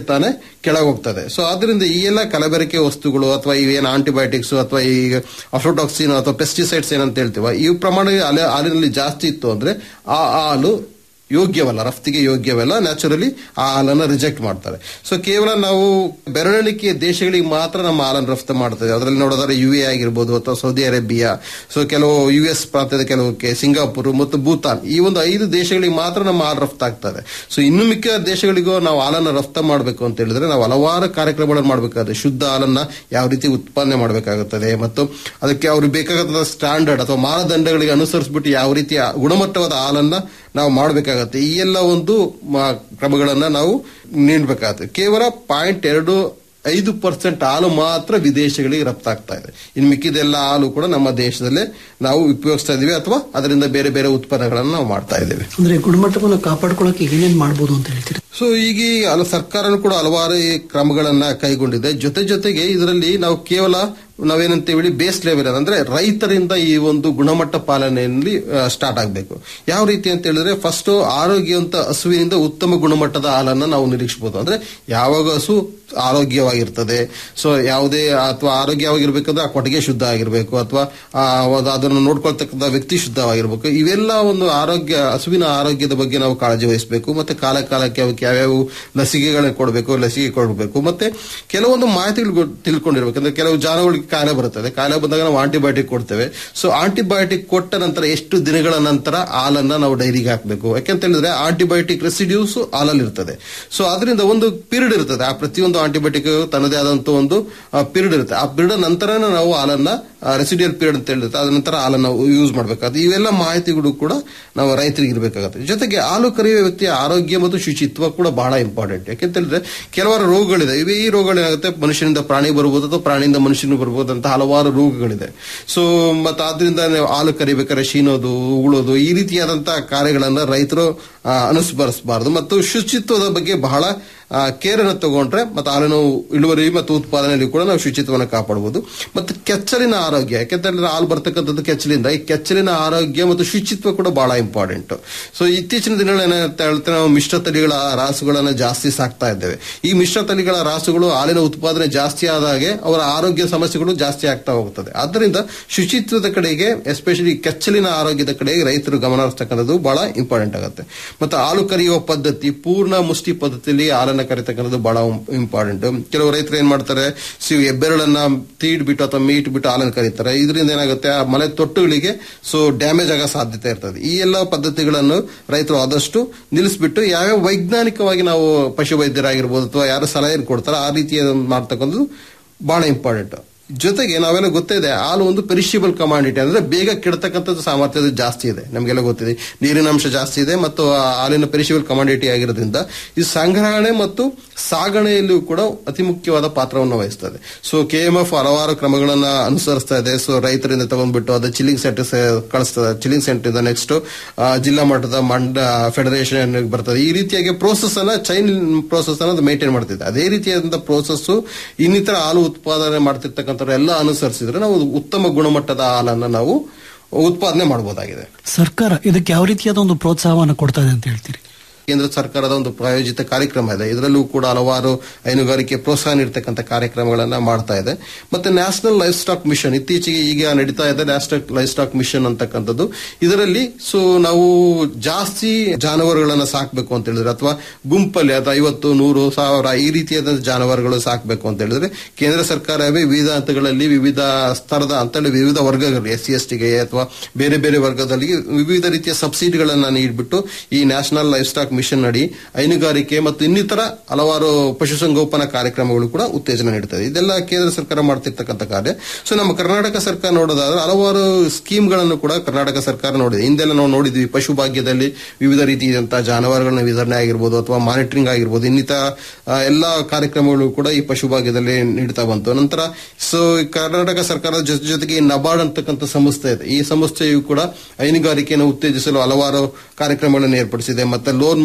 S14: ತಾನೇ ಕೆಳಗೆ ಹೋಗ್ತದೆ ಸೊ ಅದರಿಂದ ಈ ಎಲ್ಲ ಕಲಬೆರಕೆ ವಸ್ತುಗಳು ಅಥವಾ ಇವೇನು ಆಂಟಿಬಯೋಟಿಕ್ಸ್ ಅಥವಾ ಈ ಅಫ್ರೋಟಾಕ್ಸಿನ್ ಅಥವಾ ಪೆಸ್ಟಿಸೈಡ್ಸ್ ಏನಂತ ಹೇಳ್ತೀವ ಈ ಪ್ರಮಾಣ ಹಾಲಿ- ಹಾಲಿನಲ್ಲಿ ಜಾಸ್ತಿ ಇತ್ತು ಅಂದ್ರೆ ಆ ಹಾಲು ಯೋಗ್ಯವಲ್ಲ ರಫ್ತಿಗೆ ಯೋಗ್ಯವಲ್ಲ ನ್ಯಾಚುರಲಿ ಆ ಹಾಲನ್ನ ರಿಜೆಕ್ಟ್ ಮಾಡ್ತಾರೆ ಸೊ ಕೇವಲ ನಾವು ಬೆರಳಿಕೆ ದೇಶಗಳಿಗೆ ಮಾತ್ರ ನಮ್ಮ ಹಾಲನ್ನು ರಫ್ತು ಮಾಡ್ತೇವೆ ಅದರಲ್ಲಿ ನೋಡೋದಾದ್ರೆ ಯು ಎ ಆಗಿರ್ಬೋದು ಅಥವಾ ಸೌದಿ ಅರೇಬಿಯಾ ಸೊ ಕೆಲವು ಯು ಎಸ್ ಪ್ರಾಂತ್ಯದ ಕೆಲವಕ್ಕೆ ಸಿಂಗಾಪುರ್ ಮತ್ತು ಭೂತಾನ್ ಈ ಒಂದು ಐದು ದೇಶಗಳಿಗೆ ಮಾತ್ರ ನಮ್ಮ ಹಾಲು ರಫ್ತಾಗ್ತದೆ ಸೊ ಇನ್ನು ಮಿಕ್ಕ ದೇಶಗಳಿಗೂ ನಾವು ಹಾಲನ್ನು ರಫ್ತು ಮಾಡಬೇಕು ಅಂತ ಹೇಳಿದ್ರೆ ನಾವು ಹಲವಾರು ಕಾರ್ಯಕ್ರಮಗಳನ್ನು ಮಾಡಬೇಕಾದ್ರೆ ಶುದ್ಧ ಹಾಲನ್ನ ಯಾವ ರೀತಿ ಉತ್ಪಾದನೆ ಮಾಡಬೇಕಾಗುತ್ತದೆ ಮತ್ತು ಅದಕ್ಕೆ ಅವ್ರಿಗೆ ಬೇಕಾದ ಸ್ಟ್ಯಾಂಡರ್ಡ್ ಅಥವಾ ಮಾನದಂಡಗಳಿಗೆ ಅನುಸರಿಸ್ಬಿಟ್ಟು ಯಾವ ರೀತಿಯ ಗುಣಮಟ್ಟವಾದ ಹಾಲನ್ನ ನಾವು ಮಾಡಬೇಕಾಗತ್ತೆ ಈ ಎಲ್ಲ ಒಂದು ಮ- ಕ್ರಮಗಳನ್ನ ನಾವು ನೀಡಬೇಕಾಗತ್ತೆ ಕೇವಲ ಪಾಯಿಂಟ್ ಎರಡು ಐದು ಪರ್ಸೆಂಟ್ ಹಾಲು ಮಾತ್ರ ವಿದೇಶಗಳಿಗೆ ರಫ್ತಾಗ್ತಾ ಇದೆ ಇನ್ನು ಮಿಕ್ಕಿದೆಲ್ಲ ಹಾಲು ಕೂಡ ನಮ್ಮ ದೇಶದಲ್ಲೇ ನಾವು ಉಪಯೋಗಿಸ್ತಾ ಇದೀವಿ ಅಥವಾ ಅದರಿಂದ ಬೇರೆ ಬೇರೆ ಉತ್ಪನ್ನಗಳನ್ನು ನಾವು ಮಾಡ್ತಾ ಇದ್ದೇವೆ
S3: ಅಂದ್ರೆ ಗುಣಮಟ್ಟವನ್ನು ಕಾಪಾಡ್ಕೊಳ್ಳೋಕೆ ಏನೇನ್ ಮಾಡ್ಬೋದು ಅಂತ ಹೇಳ್ತೀರಿ
S14: ಸೊ ಈಗ ಈ ಹಲ- ಸರ್ಕಾರನು ಕೂಡ ಹಲವಾರು ಈ ಕ್ರಮಗಳನ್ನ ಕೈಗೊಂಡಿದೆ ಜೊತೆ ಜೊತೆಗೆ ಇದರಲ್ಲಿ ನಾವು ಕೇವಲ ನಾವೇನಂತೇಳಿ ಬೇಸ್ ಲೆವೆಲ್ ಅಂದ್ರೆ ರೈತರಿಂದ ಈ ಒಂದು ಗುಣಮಟ್ಟ ಪಾಲನೆಯಲ್ಲಿ ಸ್ಟಾರ್ಟ್ ಆಗಬೇಕು ಯಾವ ರೀತಿ ಅಂತ ಹೇಳಿದ್ರೆ ಫಸ್ಟ್ ಆರೋಗ್ಯವಂತ ಹಸುವಿನಿಂದ ಉತ್ತಮ ಗುಣಮಟ್ಟದ ಹಾಲನ್ನ ನಾವು ನಿರೀಕ್ಷಿಸಬಹುದು ಅಂದ್ರೆ ಯಾವಾಗ ಹಸು ಆರೋಗ್ಯವಾಗಿರ್ತದೆ ಸೊ ಯಾವುದೇ ಅಥವಾ ಆರೋಗ್ಯವಾಗಿರ್ಬೇಕಂದ್ರೆ ಆ ಕೊಟ್ಟಿಗೆ ಶುದ್ಧ ಆಗಿರ್ಬೇಕು ಅಥವಾ ಆ, ಅದು- ಅದನ್ನು ನೋಡ್ಕೊಳ್ತಕ್ಕಂಥ ವ್ಯಕ್ತಿ ಶುದ್ಧವಾಗಿರ್ಬೇಕು ಇವೆಲ್ಲ ಒಂದು ಆರೋಗ್ಯ ಹಸುವಿನ ಆರೋಗ್ಯದ ಬಗ್ಗೆ ನಾವು ಕಾಳಜಿ ವಹಿಸಬೇಕು ಮತ್ತೆ ಕಾಲ ಕಾಲಕ್ಕೆ ಅವಕ್ಕೆ ಯಾವ್ಯಾವ ಲಸಿಕೆಗಳನ್ನ ಕೊಡಬೇಕು ಲಸಿಕೆ ಕೊಡಬೇಕು ಮತ್ತೆ ಕೆಲವೊಂದು ಮಾಹಿತಿಗಳು ಗೊ- ತಿಳ್ಕೊಂಡಿರ್ಬೇಕು ಅಂದ್ರೆ ಕೆಲವು ಜಾನುಗಳಿಗೆ ಕಾಯಿಲೆ ಬರುತ್ತದೆ ಕಾಯಿಲೆ ಬಂದಾಗ ನಾವು ಆಂಟಿಬಯೋಟಿಕ್ ಕೊಡ್ತೇವೆ ಸೊ ಆಂಟಿಬಯೋಟಿಕ್ ಕೊಟ್ಟ ನಂತರ ಎಷ್ಟು ದಿನಗಳ ನಂತರ ಹಾಲನ್ನ ನಾವು ಡೈರಿಗೆ ಹಾಕಬೇಕು ಯಾಕೆಂತ ಹೇಳಿದ್ರೆ ಆಂಟಿಬಯೋಟಿಕ್ ರೆಸಿಡ್ಯೂಸ್ ಹಾಲಲ್ಲಿ ಇರ್ತದೆ ಸೊ ಅದರಿಂದ ಒಂದು ಪೀರಿಯಡ್ ಇರ್ತದೆ ಆ ಪ್ರತಿಯೊಂದು ಆಂಟಿಬಯೋಟಿಕ್ ತನ್ನದೇ ಆದಂತ ಒಂದು ಪೀರಿಯಡ್ ಇರುತ್ತೆ ಆ ಪೀರಿಯಡ್ ನಂತರನೇ ನಾವು ಹಾಲನ್ನ ರೆಸಿಡಿಯಲ್ ಪೀರಿಯಡ್ ಅಂತ ಹೇಳಿರುತ್ತೆ ಅದ ನಂತರ ಹಾಲನ್ನು ಯೂಸ್ ಮಾಡಬೇಕಾಗುತ್ತೆ ಇವೆಲ್ಲ ಮಾಹಿತಿಗಳು ಕೂಡ ನಾವು ರೈತರಿಗೆ ಇರಬೇಕಾಗುತ್ತೆ ಜೊತೆಗೆ ಹಾಲು ಕರೆಯುವ ವ್ಯಕ್ತಿಯ ಆರೋಗ್ಯ ಮತ್ತು ಶುಚಿತ್ವ ಕೂಡ ಬಹಳ ಇಂಪಾರ್ಟೆಂಟ್ ಯಾಕೆಂತ ಹೇಳಿದ್ರೆ ಕೆಲವಾರು ರೋಗಗಳಿದೆ ಇವೆ ಈ ರೋಗಗಳೇನಾಗುತ್ತೆ ಮನುಷ್ಯನಿಂದ ಪ್ರಾಣಿ ಬರ್ಬೋದು ಅಥವಾ ಪ್ರಾಣಿಯಿಂದ ಮನುಷ್ಯನಿಗೆ ಬರ್ಬೋದು ಅಂತ ಹಲವಾರು ರೋಗಗಳಿದೆ ಸೊ ಮತ್ತೆ ಆದ್ರಿಂದ ನಾವು ಹಾಲು ಕರಿಬೇಕಾದ್ರೆ ಶೀನೋದು ಉಗುಳೋದು ಈ ರೀತಿಯಾದಂತಹ ಕಾರ್ಯಗಳನ್ನ ರೈತರು ಆ, ಅನುಸ್ಮರಿಸಬಾರದು ಮತ್ತು ಶುಚಿತ್ವದ ಬಗ್ಗೆ ಬಹಳ ಕೇರ್ ಅನ್ನು ತಗೊಂಡ್ರೆ ಮತ್ತೆ ಹಾಲಿನ ಇಳುವರಿ ಮತ್ತು ಉತ್ಪಾದನೆಯಲ್ಲಿ ಕೂಡ ನಾವು ಶುಚಿತ್ವವನ್ನು ಕಾಪಾಡಬಹುದು ಮತ್ತೆ ಕೆಚ್ಚಲಿನ ಆರೋಗ್ಯ ಯಾಕೆಂತಂದ್ರೆ ಹಾಲು ಬರ್ತಕ್ಕಂಥದ್ದು ಕೆಚ್ಚಲಿಂದ ಈ ಕೆಚ್ಚಲಿನ ಆರೋಗ್ಯ ಮತ್ತು ಶುಚಿತ್ವ ಕೂಡ ಬಹಳ ಇಂಪಾರ್ಟೆಂಟ್ ಸೊ ಇತ್ತೀಚಿನ ದಿನಗಳಲ್ಲಿ ಏನಾಗುತ್ತೆ ಹೇಳ್ತಾರೆ ನಾವು ಮಿಶ್ರ ತಳಿಗಳ ರಾಸುಗಳನ್ನ ಜಾಸ್ತಿ ಸಾಕ್ತಾ ಇದ್ದೇವೆ ಈ ಮಿಶ್ರ ತಳಿಗಳ ರಾಸುಗಳು ಹಾಲಿನ ಉತ್ಪಾದನೆ ಜಾಸ್ತಿ ಆದಾಗೆ ಅವರ ಆರೋಗ್ಯ ಸಮಸ್ಯೆಗಳು ಜಾಸ್ತಿ ಆಗ್ತಾ ಹೋಗ್ತದೆ ಆದ್ದರಿಂದ ಶುಚಿತ್ವದ ಕಡೆಗೆ ಎಸ್ಪೆಷಲಿ ಕೆಚ್ಚಲಿನ ಆರೋಗ್ಯದ ಕಡೆಗೆ ರೈತರು ಗಮನ ಹರಿಸ್ತಕ್ಕಂಥದ್ದು ಬಹಳ ಇಂಪಾರ್ಟೆಂಟ್ ಆಗುತ್ತೆ ಮತ್ತೆ ಹಾಲು ಕರೆಯುವ ಪದ್ಧತಿ ಪೂರ್ಣ ಮುಷ್ಟಿ ಪದ್ಧತಿಯಲ್ಲಿ ಹಾಲನ್ನ ಕರಿತಕ್ಕಂಥದ್ದು ಬಹಳ ಇಂಪಾರ್ಟೆಂಟ್ ಕೆಲವು ರೈತರು ಏನ್ ಮಾಡ್ತಾರೆ ಸಿ ಹೆಬ್ಬೆರಳನ್ನ ತೀಡ್ಬಿಟ್ಟು ಅಥವಾ ಮೀಟ್ ಬಿಟ್ಟು ಹಾಲನ್ನು ಕರೀತಾರೆ ಇದರಿಂದ ಏನಾಗುತ್ತೆ ಆ ಮನೆ ತೊಟ್ಟುಗಳಿಗೆ ಸೊ ಡ್ಯಾಮೇಜ್ ಆಗೋ ಸಾಧ್ಯತೆ ಇರ್ತದೆ ಈ ಎಲ್ಲ ಪದ್ಧತಿಗಳನ್ನು ರೈತರು ಆದಷ್ಟು ನಿಲ್ಲಿಸ್ಬಿಟ್ಟು ಯಾವ್ಯಾವ ವೈಜ್ಞಾನಿಕವಾಗಿ ನಾವು ಪಶು ವೈದ್ಯರಾಗಿರ್ಬೋದು ಅಥವಾ ಯಾರು ಸಲಹೆ ಕೊಡ್ತಾರೆ ಆ ರೀತಿಯ ಮಾಡ್ತಕ್ಕಂಥದ್ದು ಬಹಳ ಇಂಪಾರ್ಟೆಂಟ್ ಜೊತೆಗೆ ನಾವೆಲ್ಲ ಗೊತ್ತಿದೆ ಹಾಲು ಒಂದು ಪೆರಿಷಿಬಲ್ ಕಮಾಂಡಿಟಿ ಅಂದ್ರೆ ಬೇಗ ಕೆಡತಕ್ಕಂಥದ್ದು ಸಾಮರ್ಥ್ಯದ ಜಾಸ್ತಿ ಇದೆ ನಮಗೆಲ್ಲ ಗೊತ್ತಿದೆ ನೀರಿನ ಅಂಶ ಜಾಸ್ತಿ ಇದೆ ಮತ್ತು ಆ ಹಾಲಿನ ಪೆರಿಷಿಬಲ್ ಕಮಾಂಡಿಟಿ ಆಗಿರೋದ್ರಿಂದ ಈ ಸಂಗ್ರಹಣೆ ಮತ್ತು ಸಾಗಣೆಯಲ್ಲೂ ಕೂಡ ಅತಿ ಮುಖ್ಯವಾದ ಪಾತ್ರವನ್ನು ವಹಿಸ್ತದೆ ಸೊ ಕೆ ಎಂ ಎಫ್ ಹಲವಾರು ಕ್ರಮಗಳನ್ನ ಅನುಸರಿಸ್ತಾ ಇದೆ ಸೊ ರೈತರಿಂದ ತಗೊಂಡ್ಬಿಟ್ಟು ಅದು ಚಿಲ್ಲಿಂಗ್ ಸೆಂಟರ್ ಕಳಿಸ್ತದೆ ಚಿಲ್ಲಿಂಗ್ ಸೆಂಟರ್ ಇಂದ ನೆಕ್ಸ್ಟ್ ಜಿಲ್ಲಾ ಮಟ್ಟದ ಮಂಡ ಫೆಡರೇಷನ್ ಬರ್ತದೆ ಈ ರೀತಿಯಾಗಿ ಪ್ರೋಸೆಸ್ ಅನ್ನ ಚೈನ್ ಪ್ರೋಸೆಸ್ ಅನ್ನ ಮೇಂಟೈನ್ ಮಾಡ್ತಿದೆ ಅದೇ ರೀತಿಯಾದಂತಹ ಪ್ರೋಸೆಸ್ ಇನ್ನಿತರ ಹಾಲು ಉತ್ಪಾದನೆ ಮಾಡ್ತಿರ್ತಕ್ಕಂಥ ಎಲ್ಲ ಅನುಸರಿಸಿದ್ರೆ ನಾವು ಉತ್ತಮ ಗುಣಮಟ್ಟದ ಹಾಲನ್ನ ನಾವು ಉತ್ಪಾದನೆ ಮಾಡಬಹುದಾಗಿದೆ
S3: ಸರ್ಕಾರ ಇದಕ್ಕೆ ಯಾವ ರೀತಿಯಾದ ಒಂದು ಪ್ರೋತ್ಸಾಹವನ್ನು ಕೊಡ್ತಾ ಇದೆ ಅಂತ ಹೇಳ್ತೀರಿ
S14: ಕೇಂದ್ರ ಸರ್ಕಾರದ ಒಂದು ಪ್ರಾಯೋಜಿತ ಕಾರ್ಯಕ್ರಮ ಇದೆ ಇದರಲ್ಲೂ ಕೂಡ ಹಲವಾರು ಹೈನುಗಾರಿಕೆ ಪ್ರೋತ್ಸಾಹ ನೀಡತಕ್ಕಂಥ ಕಾರ್ಯಕ್ರಮಗಳನ್ನ ಮಾಡ್ತಾ ಇದೆ ಮತ್ತೆ ನ್ಯಾಷನಲ್ ಲೈಫ್ ಸ್ಟಾಕ್ ಮಿಷನ್ ಇತ್ತೀಚೆಗೆ ಈಗ ನಡೀತಾ ಇದೆ ನ್ಯಾಷನಲ್ ಲೈಫ್ ಸ್ಟಾಕ್ ಮಿಷನ್ ಅಂತಕ್ಕಂಥದ್ದು ಇದರಲ್ಲಿ ಸೊ ನಾವು ಜಾಸ್ತಿ ಜಾನುವಾರುಗಳನ್ನ ಸಾಕಬೇಕು ಅಂತ ಹೇಳಿದ್ರೆ ಅಥವಾ ಗುಂಪಲ್ಲಿ ಅಥವಾ ಐವತ್ತು ನೂರು ಸಾವಿರ ಈ ರೀತಿಯಾದ ಜಾನುವಾರುಗಳು ಸಾಕಬೇಕು ಅಂತ ಹೇಳಿದ್ರೆ ಕೇಂದ್ರ ಸರ್ಕಾರವೇ ವಿವಿಧ ಹಂತಗಳಲ್ಲಿ ವಿವಿಧ ಸ್ತರದ ಅಂತೇಳಿ ವಿವಿಧ ವರ್ಗಗಳು ಎಸ್ ಸಿ ಎಸ್ ಟಿಗೆ ಅಥವಾ ಬೇರೆ ಬೇರೆ ವರ್ಗದಲ್ಲಿ ವಿವಿಧ ರೀತಿಯ ಸಬ್ಸಿಡಿಗಳನ್ನ ನೀಡಿಬಿಟ್ಟು ಈ ನ್ಯಾಷನಲ್ ಲೈಫ್ ಸ್ಟಾಕ್ ಮಿಷನ್ ಅಡಿ ಹೈನುಗಾರಿಕೆ ಮತ್ತು ಇನ್ನಿತರ ಹಲವಾರು ಪಶುಸಂಗೋಪನಾ ಕಾರ್ಯಕ್ರಮಗಳು ಕೂಡ ಉತ್ತೇಜನ ನೀಡುತ್ತದೆ ಇದೆಲ್ಲ ಕೇಂದ್ರ ಸರ್ಕಾರ ಮಾಡ್ತಿರ್ತಕ್ಕಂಥ ಕಾರ್ಯ ಸೊ ನಮ್ಮ ಕರ್ನಾಟಕ ಸರ್ಕಾರ ನೋಡೋದಾದ್ರೆ ಹಲವಾರು ಸ್ಕೀಮ್ಗಳನ್ನು ಕೂಡ ಕರ್ನಾಟಕ ಸರ್ಕಾರ ನೋಡಿದೆ ಹಿಂದೆಲ್ಲ ನಾವು ನೋಡಿದ್ವಿ ಪಶು ಭಾಗ್ಯದಲ್ಲಿ ವಿವಿಧ ರೀತಿಯಾದಂತಹ ಜಾನುವಾರುಗಳನ್ನ ವಿತರಣೆ ಆಗಿರ್ಬೋದು ಅಥವಾ ಮಾನಿಟರಿಂಗ್ ಆಗಿರ್ಬೋದು ಇನ್ನಿತರ ಆ, ಎಲ್ಲಾ ಕಾರ್ಯಕ್ರಮಗಳು ಕೂಡ ಈ ಪಶು ಭಾಗ್ಯದಲ್ಲಿ ನೀಡ್ತಾ ಬಂತು ನಂತರ ಸೊ ಕರ್ನಾಟಕ ಸರ್ಕಾರದ ಜೊತೆ ಜೊತೆಗೆ ಈ ನಬಾರ್ಡ್ ಅಂತಕ್ಕಂಥ ಸಂಸ್ಥೆ ಇದೆ ಈ ಸಂಸ್ಥೆಯು ಕೂಡ ಹೈನುಗಾರಿಕೆಯನ್ನು ಉತ್ತೇಜಿಸಲು ಹಲವಾರು ಕಾರ್ಯಕ್ರಮಗಳನ್ನು ಏರ್ಪಡಿಸಿದೆ ಮತ್ತೆ ಲೋನ್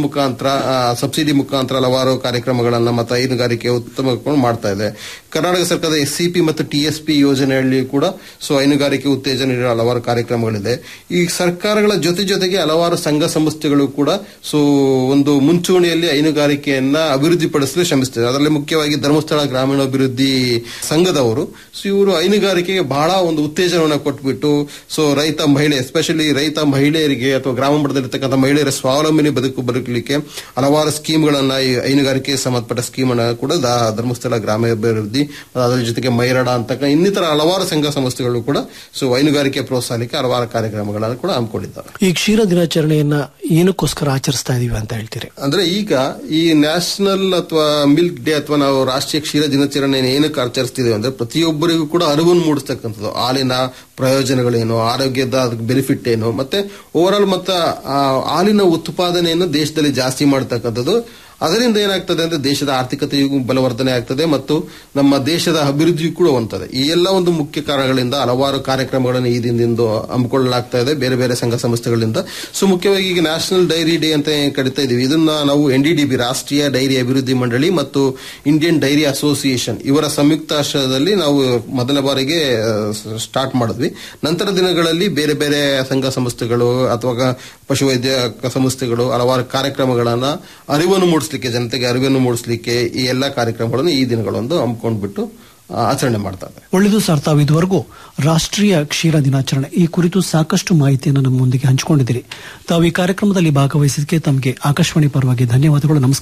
S14: ಮುಖಾಂತರ ಆ, ಸಬ್ಸಿಡಿ ಮುಖಾಂತರ ಹಲವಾರು ಕಾರ್ಯಕ್ರಮಗಳನ್ನ ಮತ್ತು ಹೈನುಗಾರಿಕೆ ಉತ್ತಮ ಮಾಡ್ತಾ ಇದೆ ಕರ್ನಾಟಕ ಸರ್ಕಾರದ ಎಸ್ ಸಿ ಪಿ ಮತ್ತು ಟಿ ಎಸ್ ಪಿ ಯೋಜನೆಯಲ್ಲಿ ಕೂಡ ಸೊ ಹೈನುಗಾರಿಕೆ ಉತ್ತೇಜನ ನೀಡುವ ಹಲವಾರು ಕಾರ್ಯಕ್ರಮಗಳಿದೆ ಈ ಸರ್ಕಾರಗಳ ಜೊತೆ ಜೊತೆಗೆ ಹಲವಾರು ಸಂಘ ಸಂಸ್ಥೆಗಳು ಕೂಡ ಸೊ ಒಂದು ಮುಂಚೂಣಿಯಲ್ಲಿ ಹೈನುಗಾರಿಕೆಯನ್ನ ಅಭಿವೃದ್ಧಿಪಡಿಸಲು ಶ್ರಮಿಸ್ತಾರೆ ಅದರಲ್ಲಿ ಮುಖ್ಯವಾಗಿ ಧರ್ಮಸ್ಥಳ ಗ್ರಾಮೀಣಾಭಿವೃದ್ಧಿ ಸಂಘದವರು ಸೊ ಇವರು ಹೈನುಗಾರಿಕೆಗೆ ಬಹಳ ಒಂದು ಉತ್ತೇಜನವನ್ನು ಕೊಟ್ಬಿಟ್ಟು ಸೊ ರೈತ ಮಹಿಳೆ ಎಸ್ಪೆಷಲಿ ರೈತ ಮಹಿಳೆಯರಿಗೆ ಅಥವಾ ಗ್ರಾಮ ಮಟ್ಟದಲ್ಲಿರ್ತಕ್ಕಂಥ ಮಹಿಳೆಯರ ಸ್ವಾವಲಂಬನೆ ಬದುಕು ಬದುಕಲಿಕ್ಕೆ ಹಲವಾರು ಸ್ಕೀಮ್ಗಳನ್ನ ಈ ಹೈನುಗಾರಿಕೆ ಸಂಬಂಧಪಟ್ಟ ಸ್ಕೀಮ್ ಅನ್ನ ಕೂಡ ದ- ಧರ್ಮಸ್ಥಳ ಗ್ರಾಮಾಭಿವೃದ್ಧಿ ಅದರ ಜೊತೆಗೆ ಮೈರಡ ಅಂತಕ್ಕ ಇನ್ನಿತರ ಹಲವಾರು ಸಂಘ ಸಂಸ್ಥೆಗಳು ಕೂಡ ಸೊ ಹೈನುಗಾರಿಕೆ ಪ್ರೋತ್ಸಾಹಕ್ಕೆ ಹಲವಾರು ಕಾರ್ಯಕ್ರಮಗಳನ್ನು ಕೂಡ ಹಮ್ಮಿಕೊಂಡಿದ್ದಾರೆ
S3: ಈ ಕ್ಷೀರ ದಿನಾಚರಣೆಯನ್ನ ಏನಕ್ಕೋಸ್ಕರ ಆಚರಿಸ್ತಾ ಇದೀವಿ ಅಂತ ಹೇಳ್ತೀರಿ
S14: ಅಂದ್ರೆ ಈಗ ಈ ನ್ಯಾಷನಲ್ ಅಥವಾ ಮಿಲ್ಕ್ ಡೇ ಅಥವಾ ನಾವು ರಾಷ್ಟ್ರೀಯ ಕ್ಷೀರ ದಿನಾಚರಣೆ ಏನಕ್ಕೆ ಆಚರಿಸ್ತಿದ್ದೇವೆ ಅಂದ್ರೆ ಪ್ರತಿಯೊಬ್ಬರಿಗೂ ಕೂಡ ಅರಿವನ್ನು ಮೂಡಿಸ್ತಕ್ಕಂಥದ್ದು ಹಾಲಿನ ಪ್ರಯೋಜನಗಳೇನು ಆರೋಗ್ಯದ ಬೆನಿಫಿಟ್ ಏನು ಮತ್ತೆ ಓವರ್ ಆಲ್ ಮತ್ತೆ ಆ, ಹಾಲಿನ ಉತ್ಪಾದನೆಯನ್ನು ದೇಶದಲ್ಲಿ ಜಾಸ್ತಿ ಮಾಡ್ತಕ್ಕಂಥದ್ದು ಅದರಿಂದ ಏನಾಗ್ತದೆ ಅಂದ್ರೆ ದೇಶದ ಆರ್ಥಿಕತೆಯೂ ಬಲವರ್ಧನೆ ಆಗ್ತದೆ ಮತ್ತು ನಮ್ಮ ದೇಶದ ಅಭಿವೃದ್ಧಿಯೂ ಕೂಡ ಹೊಂದ್ತದೆ ಈ ಎಲ್ಲ ಒಂದು ಮುಖ್ಯ ಕಾರಣಗಳಿಂದ ಹಲವಾರು ಕಾರ್ಯಕ್ರಮಗಳನ್ನು ಈ ದಿನದಿಂದ ಹಮ್ಮಿಕೊಳ್ಳಲಾಗ್ತಾ ಇದೆ ಬೇರೆ ಬೇರೆ ಸಂಘ ಸಂಸ್ಥೆಗಳಿಂದ ಸೊ ಮುಖ್ಯವಾಗಿ ಈಗ ನ್ಯಾಷನಲ್ ಡೈರಿ ಡೇ ಅಂತ ಏನ್ ಕರಿತಾ ಇದೀವಿ ಇದನ್ನ ನಾವು ಎನ್ ಡಿ ಬಿ ರಾಷ್ಟ್ರೀಯ ಡೈರಿ ಅಭಿವೃದ್ಧಿ ಮಂಡಳಿ ಮತ್ತು ಇಂಡಿಯನ್ ಡೈರಿ ಅಸೋಸಿಯೇಷನ್ ಇವರ ಸಂಯುಕ್ತ ಆಶ್ರಯದಲ್ಲಿ ನಾವು ಮೊದಲ ಬಾರಿಗೆ ಸ್ಟಾರ್ಟ್ ಮಾಡಿದ್ವಿ ನಂತರ ದಿನಗಳಲ್ಲಿ ಬೇರೆ ಬೇರೆ ಸಂಘ ಸಂಸ್ಥೆಗಳು ಅಥವಾ ಪಶುವೈದ್ಯ ಸಂಸ್ಥೆಗಳು ಹಲವಾರು ಕಾರ್ಯಕ್ರಮಗಳನ್ನ ಅರಿವನ್ನು ಮೂಡಿಸ್ಲಿಕ್ಕೆ ಜನತೆಗೆ ಅರಿವನ್ನು ಮೂಡಿಸ್ಲಿಕ್ಕೆ ಈ ಎಲ್ಲ ಕಾರ್ಯಕ್ರಮಗಳನ್ನು ಈ ದಿನಗಳೊಂದು ಹಮ್ಮಿಕೊಂಡ್ಬಿಟ್ಟು ಆ, ಆಚರಣೆ ಮಾಡ್ತಾರೆ
S3: ಒಳ್ಳೆಯದು ಸರ್ ತಾವು ಇದುವರೆಗೂ ರಾಷ್ಟ್ರೀಯ ಕ್ಷೀರ ದಿನಾಚರಣೆ ಈ ಕುರಿತು ಸಾಕಷ್ಟು ಮಾಹಿತಿಯನ್ನು ನಮ್ಮೊಂದಿಗೆ ಹಂಚಿಕೊಂಡಿದ್ದೀರಿ ತಾವು ಈ ಕಾರ್ಯಕ್ರಮದಲ್ಲಿ ಭಾಗವಹಿಸಿದ್ದಕ್ಕೆ ತಮಗೆ ಆಕಾಶವಾಣಿ ಪರವಾಗಿ ಧನ್ಯವಾದಗಳು ನಮಸ್ಕಾರ